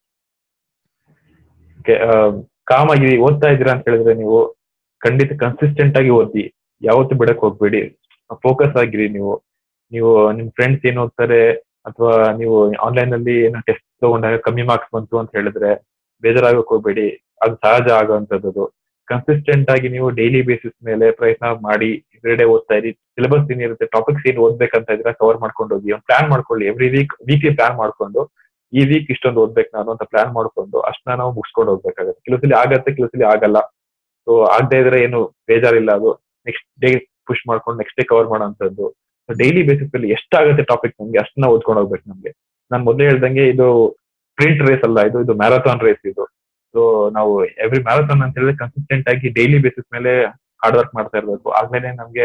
ಕಾಮ್ ಆಗಿ ಓದ್ತಾ ಇದ್ದೀರಾ ಅಂತ ಹೇಳಿದ್ರೆ ನೀವು ಖಂಡಿತ ಕನ್ಸಿಸ್ಟೆಂಟ್ ಆಗಿ ಓದಿ ಯಾವತ್ತು ಬಿಡಕ್ ಹೋಗ್ಬೇಡಿ ಫೋಕಸ್ ಆಗಿರಿ ನೀವು ನೀವು ನಿಮ್ ಫ್ರೆಂಡ್ಸ್ ಏನ್ ಓದ್ತಾರೆ ಅಥವಾ ನೀವು ಆನ್ಲೈನ್ ಅಲ್ಲಿ ಏನೋ ಟೆಸ್ಟ್ ತಗೊಂಡಾಗ ಕಮ್ಮಿ ಮಾರ್ಕ್ಸ್ ಬಂತು ಅಂತ ಹೇಳಿದ್ರೆ ಬೇಜಾರಾಗಕ್ ಹೋಗ್ಬೇಡಿ ಅದು ಸಹಜ ಆಗುವಂತದ್ದು ಕನ್ಸಿಸ್ಟೆಂಟ್ ಆಗಿ ನೀವು ಡೈಲಿ ಬೇಸಿಸ್ ಮೇಲೆ ಪ್ರಯತ್ನ ಮಾಡಿ ಎವ್ರಿಡೇ ಓದ್ತಾ ಇರಿ ಸಿಲೆಬಸ್ ಏನಿರುತ್ತೆ ಟಾಪಿಕ್ಸ್ ಏನ್ ಓದ್ಬೇಕಂತ ಇದ್ರೆ ಕವರ್ ಮಾಡ್ಕೊಂಡು ಹೋಗಿ ಒಂದು ಪ್ಲಾನ್ ಮಾಡ್ಕೊಳ್ಳಿ ಎವ್ರಿ ವೀಕ್ ವೀಕ್ಲಿ ಪ್ಲಾನ್ ಮಾಡ್ಕೊಂಡು ಈ ವೀಕ್ ಇಷ್ಟೊಂದು ಓದ್ಬೇಕು ನಾನು ಅಂತ ಪ್ಲಾನ್ ಮಾಡ್ಕೊಂಡು ಅಷ್ಟನ್ನ ನಾವು ಮುಗಿಸ್ಕೊಂಡು ಹೋಗ್ಬೇಕಾಗುತ್ತೆ ಕೆಲವು ಸಲ ಆಗತ್ತೆ ಕೆಲವು ಸಲ ಆಗಲ್ಲ ಸೊ ಆಗದೆ ಇದ್ರೆ ಏನು ಬೇಜಾರಿಲ್ಲ ಅದು ನೆಕ್ಸ್ಟ್ ಡೇ ಪುಷ್ ಮಾಡ್ಕೊಂಡು ನೆಕ್ಸ್ಟ್ ಡೇ ಕವರ್ ಮಾಡೋಂಥದ್ದು ಡೈಲಿ ಬೇಸಿಸ್ ಅಲ್ಲಿ ಎಷ್ಟಾಗುತ್ತೆ ಟಾಪಿಕ್ ನಮ್ಗೆ ಅಷ್ಟನ್ನ ಓದ್ಕೊಂಡು ಹೋಗ್ಬೇಕು ನಮ್ಗೆ ನಾನು ಮೊದಲೇ ಹೇಳ್ದಂಗೆ ಇದು ಸ್ಪ್ರಿಂಟ್ ರೇಸ್ ಅಲ್ಲ ಇದು ಇದು ಮ್ಯಾರಥಾನ್ ರೇಸ್ ಇದು ಸೊ ನಾವು ಎವ್ರಿ ಮ್ಯಾರಥಾನ್ ಅಂತ ಹೇಳಿದ್ರೆ ಕನ್ಸಿಸ್ಟೆಂಟ್ ಆಗಿ ಡೈಲಿ ಬೇಸಿಸ್ ಮೇಲೆ ಹಾರ್ಡ್ ವರ್ಕ್ ಮಾಡ್ತಾ ಇರ್ಬೇಕು ಆದ್ಮೇಲೆ ನಮ್ಗೆ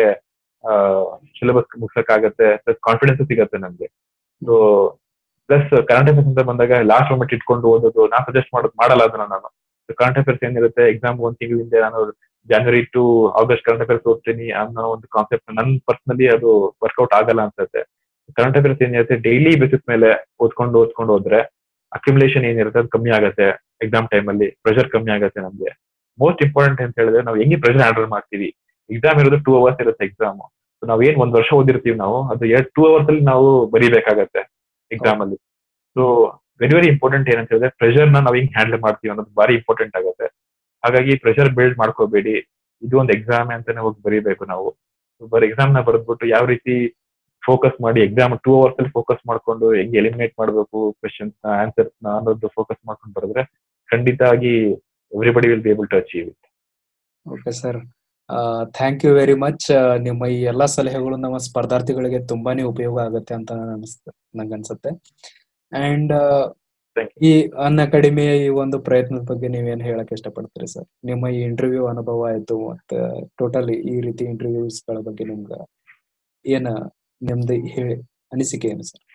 ಸಿಲೆಬಸ್ ಮುಗ್ಸಕ್ಕಾಗತ್ತೆ ಪ್ಲಸ್ ಕಾನ್ಫಿಡೆನ್ಸ್ ಸಿಗತ್ತೆ ನಮ್ಗೆ ಸೊ ಪ್ಲಸ್ ಕರೆಂಟ್ ಅಫೇರ್ಸ್ ಅಂತ ಬಂದಾಗ ಲಾಸ್ಟ್ ಮೂಮೆಂಟ್ ಇಟ್ಕೊಂಡು ಓದೋದು ನಾನು ಸಜೆಸ್ಟ್ ಮಾಡೋದು ಮಾಡಲ್ಲ ಅದನ್ನ ನಾನು ಕರೆಂಟ್ ಅಫೇರ್ಸ್ ಏನಿರುತ್ತೆ ಎಕ್ಸಾಮ್ ಒಂದ್ ತಿಂಗಳ ಹಿಂದೆ ನಾನು January to August current affairs ಓದ್ತೀನಿ ಅನ್ನೋ ಒಂದು ಕಾನ್ಸೆಪ್ಟ್ ನನ್ ಪರ್ಸನಲಿ ಅದು ವರ್ಕೌಟ್ ಆಗಲ್ಲ ಅನ್ಸುತ್ತೆ ಕರೆಂಟ್ ಅಫೇರ್ಸ್ ಏನಿರುತ್ತೆ ಡೈಲಿ ಬೇಸಿಸ್ ಮೇಲೆ ಓದ್ಕೊಂಡು ಓದ್ಕೊಂಡು ಹೋದ್ರೆ ಅಕ್ಯುಮುಲೇಷನ್ ಏನಿರುತ್ತೆ ಅದು ಕಮ್ಮಿ ಆಗುತ್ತೆ ಎಕ್ಸಾಮ್ ಟೈಮ್ ಅಲ್ಲಿ ಪ್ರೆಷರ್ ಕಮ್ಮಿ ಆಗುತ್ತೆ ನಮ್ಗೆ ಮೋಸ್ಟ್ ಇಂಪಾರ್ಟೆಂಟ್ ಅಂತ ಹೇಳಿದ್ರೆ ನಾವು ಹೆಂಗೆ ಪ್ರೆಷರ್ ಹ್ಯಾಂಡಲ್ ಮಾಡ್ತೀವಿ ಎಕ್ಸಾಮ್ ಇರೋದು ಟೂ ಅವರ್ಸ್ ಇರುತ್ತೆ ಎಕ್ಸಾಮ್ ನಾವ್ ಏನ್ ಒಂದ್ ವರ್ಷ ಓದಿರ್ತೀವಿ ನಾವು ಅದು ಎರಡ್ ಟೂ ಅವರ್ಸ್ ಅಲ್ಲಿ ನಾವು ಬರೀಬೇಕಾಗತ್ತೆ ಎಕ್ಸಾಮ್ ಅಲ್ಲಿ ಸೊ ವೆರಿ ವೆರಿ ಇಂಪಾರ್ಟೆಂಟ್ ಏನಂತ ಹೇಳಿದ್ರೆ ಪ್ರೆಷರ್ ನ ನಾವ್ ಹೆಂಗ್ ಹ್ಯಾಂಡಲ್ ಮಾಡ್ತೀವಿ ಅನ್ನೋದು ಬಾರಿ ಇಂಪಾರ್ಟೆಂಟ್ ಆಗುತ್ತೆ ಹಾಗಾಗಿ ಪ್ರೆಷರ್ ಬಿಲ್ಡ್ ಮಾಡ್ಕೋಬೇಡಿ ಇದು ಒಂದು ಎಕ್ಸಾಮ್ ಅಂತಾನೆ ಹೋಗಿ ಬರೀಬೇಕು ನಾವು ಬರ್ ಎಕ್ಸಾಮ್ ನ ಬರೆದ್ಬಿಟ್ಟು ಯಾವ ರೀತಿ ಫೋಕಸ್ ಮಾಡಿ ಎಕ್ಸಾಮ್ ಟೂ ಅವರ್ಸ್ ಅಲ್ಲಿ ಫೋಕಸ್ ಮಾಡ್ಕೊಂಡು ಹೆಂಗೆ ಎಲಿಮಿನೇಟ್ ಮಾಡಬೇಕು ಕ್ವೆಶನ್ಸ್ ನ ಆನ್ಸರ್ಸ್ ನ ಅನ್ನೋದು ಫೋಕಸ್ ಮಾಡ್ಕೊಂಡು ಬರೆದ್ರೆ ಖಂಡಿತ ಆಗಿ everybody will be able to achieve it okay sir thank you very much ನಿಮ್ಮ ಈ ಎಲ್ಲಾ ಸಲಹೆಗಳು ನಮ್ಮ ಸ್ಪರ್ಧಾರ್ಥಿಗಳಿಗೆ ತುಂಬಾನೇ ಉಪಯೋಗ ಆಗುತ್ತೆ ಅಂತ ಅನಿಸ್ತ ನಂಗೆ ಅನ್ಸುತ್ತೆ ಅಂಡ್ Thank ಈ ಅನ್ ಅಕಾಡೆಮಿಯ ಈ ಒಂದು ಪ್ರಯತ್ನದ ಬಗ್ಗೆ ನೀವೇನ್ ಹೇಳಕ್ ಇಷ್ಟಪಡ್ತೀರಿ ಸರ್ ನಿಮ್ಮ ಈ ಇಂಟರ್ವ್ಯೂ ಅನುಭವ ಆಯ್ತು ಮತ್ತೆ ಟೋಟಲಿ ಈ ರೀತಿ ಇಂಟರ್ವ್ಯೂಸ್ ಗಳ ಬಗ್ಗೆ ನಿಮ್ಗ ಏನ ನಿಮ್ದು ಹೇಳಿ ಅನಿಸಿಕೆ ಏನು sir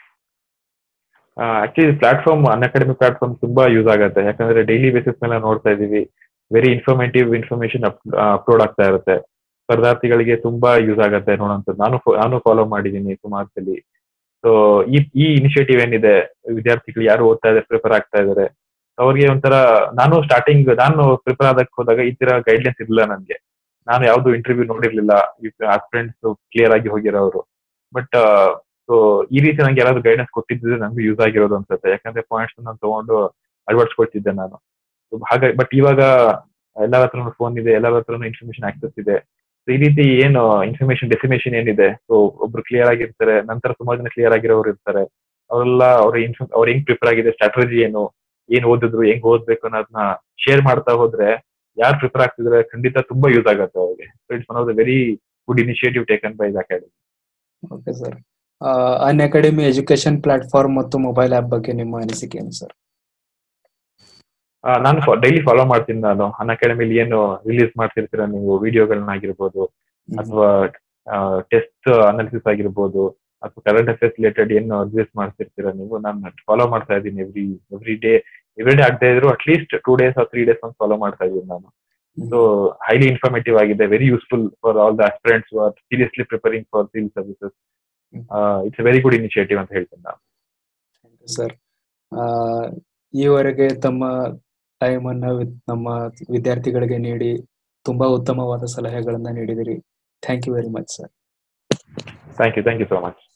actually platform Unacademy platform ತುಂಬಾ ಯೂಸ್ ಆಗುತ್ತೆ ಯಾಕಂದ್ರೆ ಡೈಲಿ ಬೇಸಿಸ್ ಮೇಲೆ ನೋಡ್ತಾ ಇದೀವಿ ವೆರಿ ಇನ್ಫಾರ್ಮೇಟಿವ್ ಇನ್ಫಾರ್ಮೇಶನ್ ಅಪ್ಲೋಡ್ ಆಗ್ತಾ ಇರುತ್ತೆ ಸ್ಪರ್ಧಾರ್ಥಿಗಳಿಗೆ ತುಂಬಾ ಯೂಸ್ ಆಗುತ್ತೆ ನೋಡೋಂಥದ್ದು ನಾನು ಫೋ- ನಾನು ಫಾಲೋ ಮಾಡಿದ್ದೀನಿ ಸುಮಾರು ಸಲಿ ಸೊ ಈ ಈ ಇನಿಷಿಯೇಟಿವ್ ಏನಿದೆ ವಿದ್ಯಾರ್ಥಿಗಳು ಯಾರು ಓದ್ತಾ ಇದ್ದಾರೆ ಪ್ರಿಪೇರ್ ಆಗ್ತಾ ಇದ್ದಾರೆ ಅವ್ರಿಗೆ ಒಂಥರ ನಾನು ಸ್ಟಾರ್ಟಿಂಗ್ ನಾನು ಪ್ರಿಪೇರ್ ಆದಕ್ಕೆ ಹೋದಾಗ ಈ ತರ ಗೈಡ್ಲೈನ್ಸ್ ಇರಲಿಲ್ಲ ನನಗೆ ನಾನು ಯಾವ್ದು ಇಂಟರ್ವ್ಯೂ ನೋಡಿರ್ಲಿಲ್ಲ ಫ್ರೆಂಡ್ಸ್ ಕ್ಲಿಯರ್ ಆಗಿ ಹೋಗಿರೋರು ಬಟ್ ಸೊ ಈ ರೀತಿ ನಂಗೆ ಯಾರಾದ್ರೂ ಗೈಡೆನ್ಸ್ ಕೊಟ್ಟಿದ್ರೆ ನಂಗೆ ಯೂಸ್ ಆಗಿರೋದು ಅನ್ಸುತ್ತೆ ಯಾಕಂದ್ರೆ ಪಾಯಿಂಟ್ಸ್ ನಾನು ತಗೊಂಡು ಅಳವಡಿಸ್ಕೊಳ್ತಿದ್ದೆ ನಾನು So ಹಾಗಾಗಿ ಬಟ್ ಇವಾಗ ಎಲ್ಲರ ಹತ್ರನೂ ಫೋನ್ ಇದೆ ಎಲ್ಲರ ಹತ್ರನೂ ಇನ್ಫಾರ್ಮೇಶನ್ ಆಕ್ಸೆಸ್ ಇದೆ So ಈ ರೀತಿ ಏನು ಇನ್ಫಾರ್ಮೇಶನ್ ಡೆಸಿಮೇಷನ್ ಏನಿದೆ ಸೊ ಒಬ್ರು ಕ್ಲಿಯರ್ ಆಗಿರ್ತಾರೆ ನಂತರ ಸುಮಾರು ಜನ ಕ್ಲಿಯರ್ ಆಗಿರೋರು ಇರ್ತಾರೆ ಅವರೆಲ್ಲ ಅವ್ರ ಇನ್ಫ್ ಅವ್ರ ಹೆಂಗ್ ಪ್ರಿಪೇರ್ ಆಗಿದೆ ಸ್ಟ್ರಾಟಜಿ ಏನು ಏನ್ ಓದಿದ್ರು ಹೆಂಗ್ ಓದ್ಬೇಕು ಅನ್ನೋದನ್ನ ಶೇರ್ ಮಾಡ್ತಾ ಹೋದ್ರೆ ಯಾರು ಪ್ರಿಪೇರ್ ಆಗ್ತಿದ್ರೆ ಖಂಡಿತ ತುಂಬಾ ಯೂಸ್ ಆಗುತ್ತೆ ಅವ್ರಿಗೆ it's one of the very good initiative taken by the academy okay sir Unacademy education platform ಮತ್ತು ಮೊಬೈಲ್ ಆಪ್ ಬಗ್ಗೆ ನಿಮ್ಮ ಅನಿಸಿಕೆ ಏನು ಸರ್ ಆ, ನಾನು ಡೈಲಿ ಫಾಲೋ ಮಾಡ್ತೀನಿ ನಾನು ಅನ್ ಅಕಾಡೆಮಿಲಿ ಏನು ರಿಲೀಸ್ ಮಾಡ್ತಿರ್ತೀರ ನೀವು ವಿಡಿಯೋಗಳನ್ನಾಗಿರ್ಬೋದು ಅಥವಾ ಟೆಸ್ಟ್ ಅನಾಲಿಸಿಸ್ ಆಗಿರ್ಬೋದು ಅಥವಾ ಕರೆಂಟ್ ಅಫೇರ್ಸ್ ರಿಲೇಟೆಡ್ ಏನು ರಿಲೀಸ್ ಮಾಡ್ತಿರ್ತೀರ ನೀವು ನಾನು ಫಾಲೋ ಮಾಡ್ತಾ ಇದ್ದೀನಿ every every day every day ಆಗದೆ ಇದ್ರು at least two days or three days ಒಂದು ಫಾಲೋ ಮಾಡ್ತಾ ಇದ್ದೀನಿ ನಾನು ಸೊ ಹೈಲಿ ಇನ್ಫಾರ್ಮೇಟಿವ್ ಆಗಿದೆ very useful for all the aspirants are seriously preparing for civil services it's very good initiative ಅಂತ ಹೇಳ್ತೀನಿ ನಾನು ಸರ್ ಈವರೆಗೆ ತಮ್ಮ ಟೈಮ್ ಅನ್ನ ವಿ- ನಮ್ಮ ವಿದ್ಯಾರ್ಥಿಗಳಿಗೆ ನೀಡಿ ತುಂಬಾ ಉತ್ತಮವಾದ ಸಲಹೆಗಳನ್ನ ನೀಡಿದಿರಿ thank you very much sir thank you thank you so much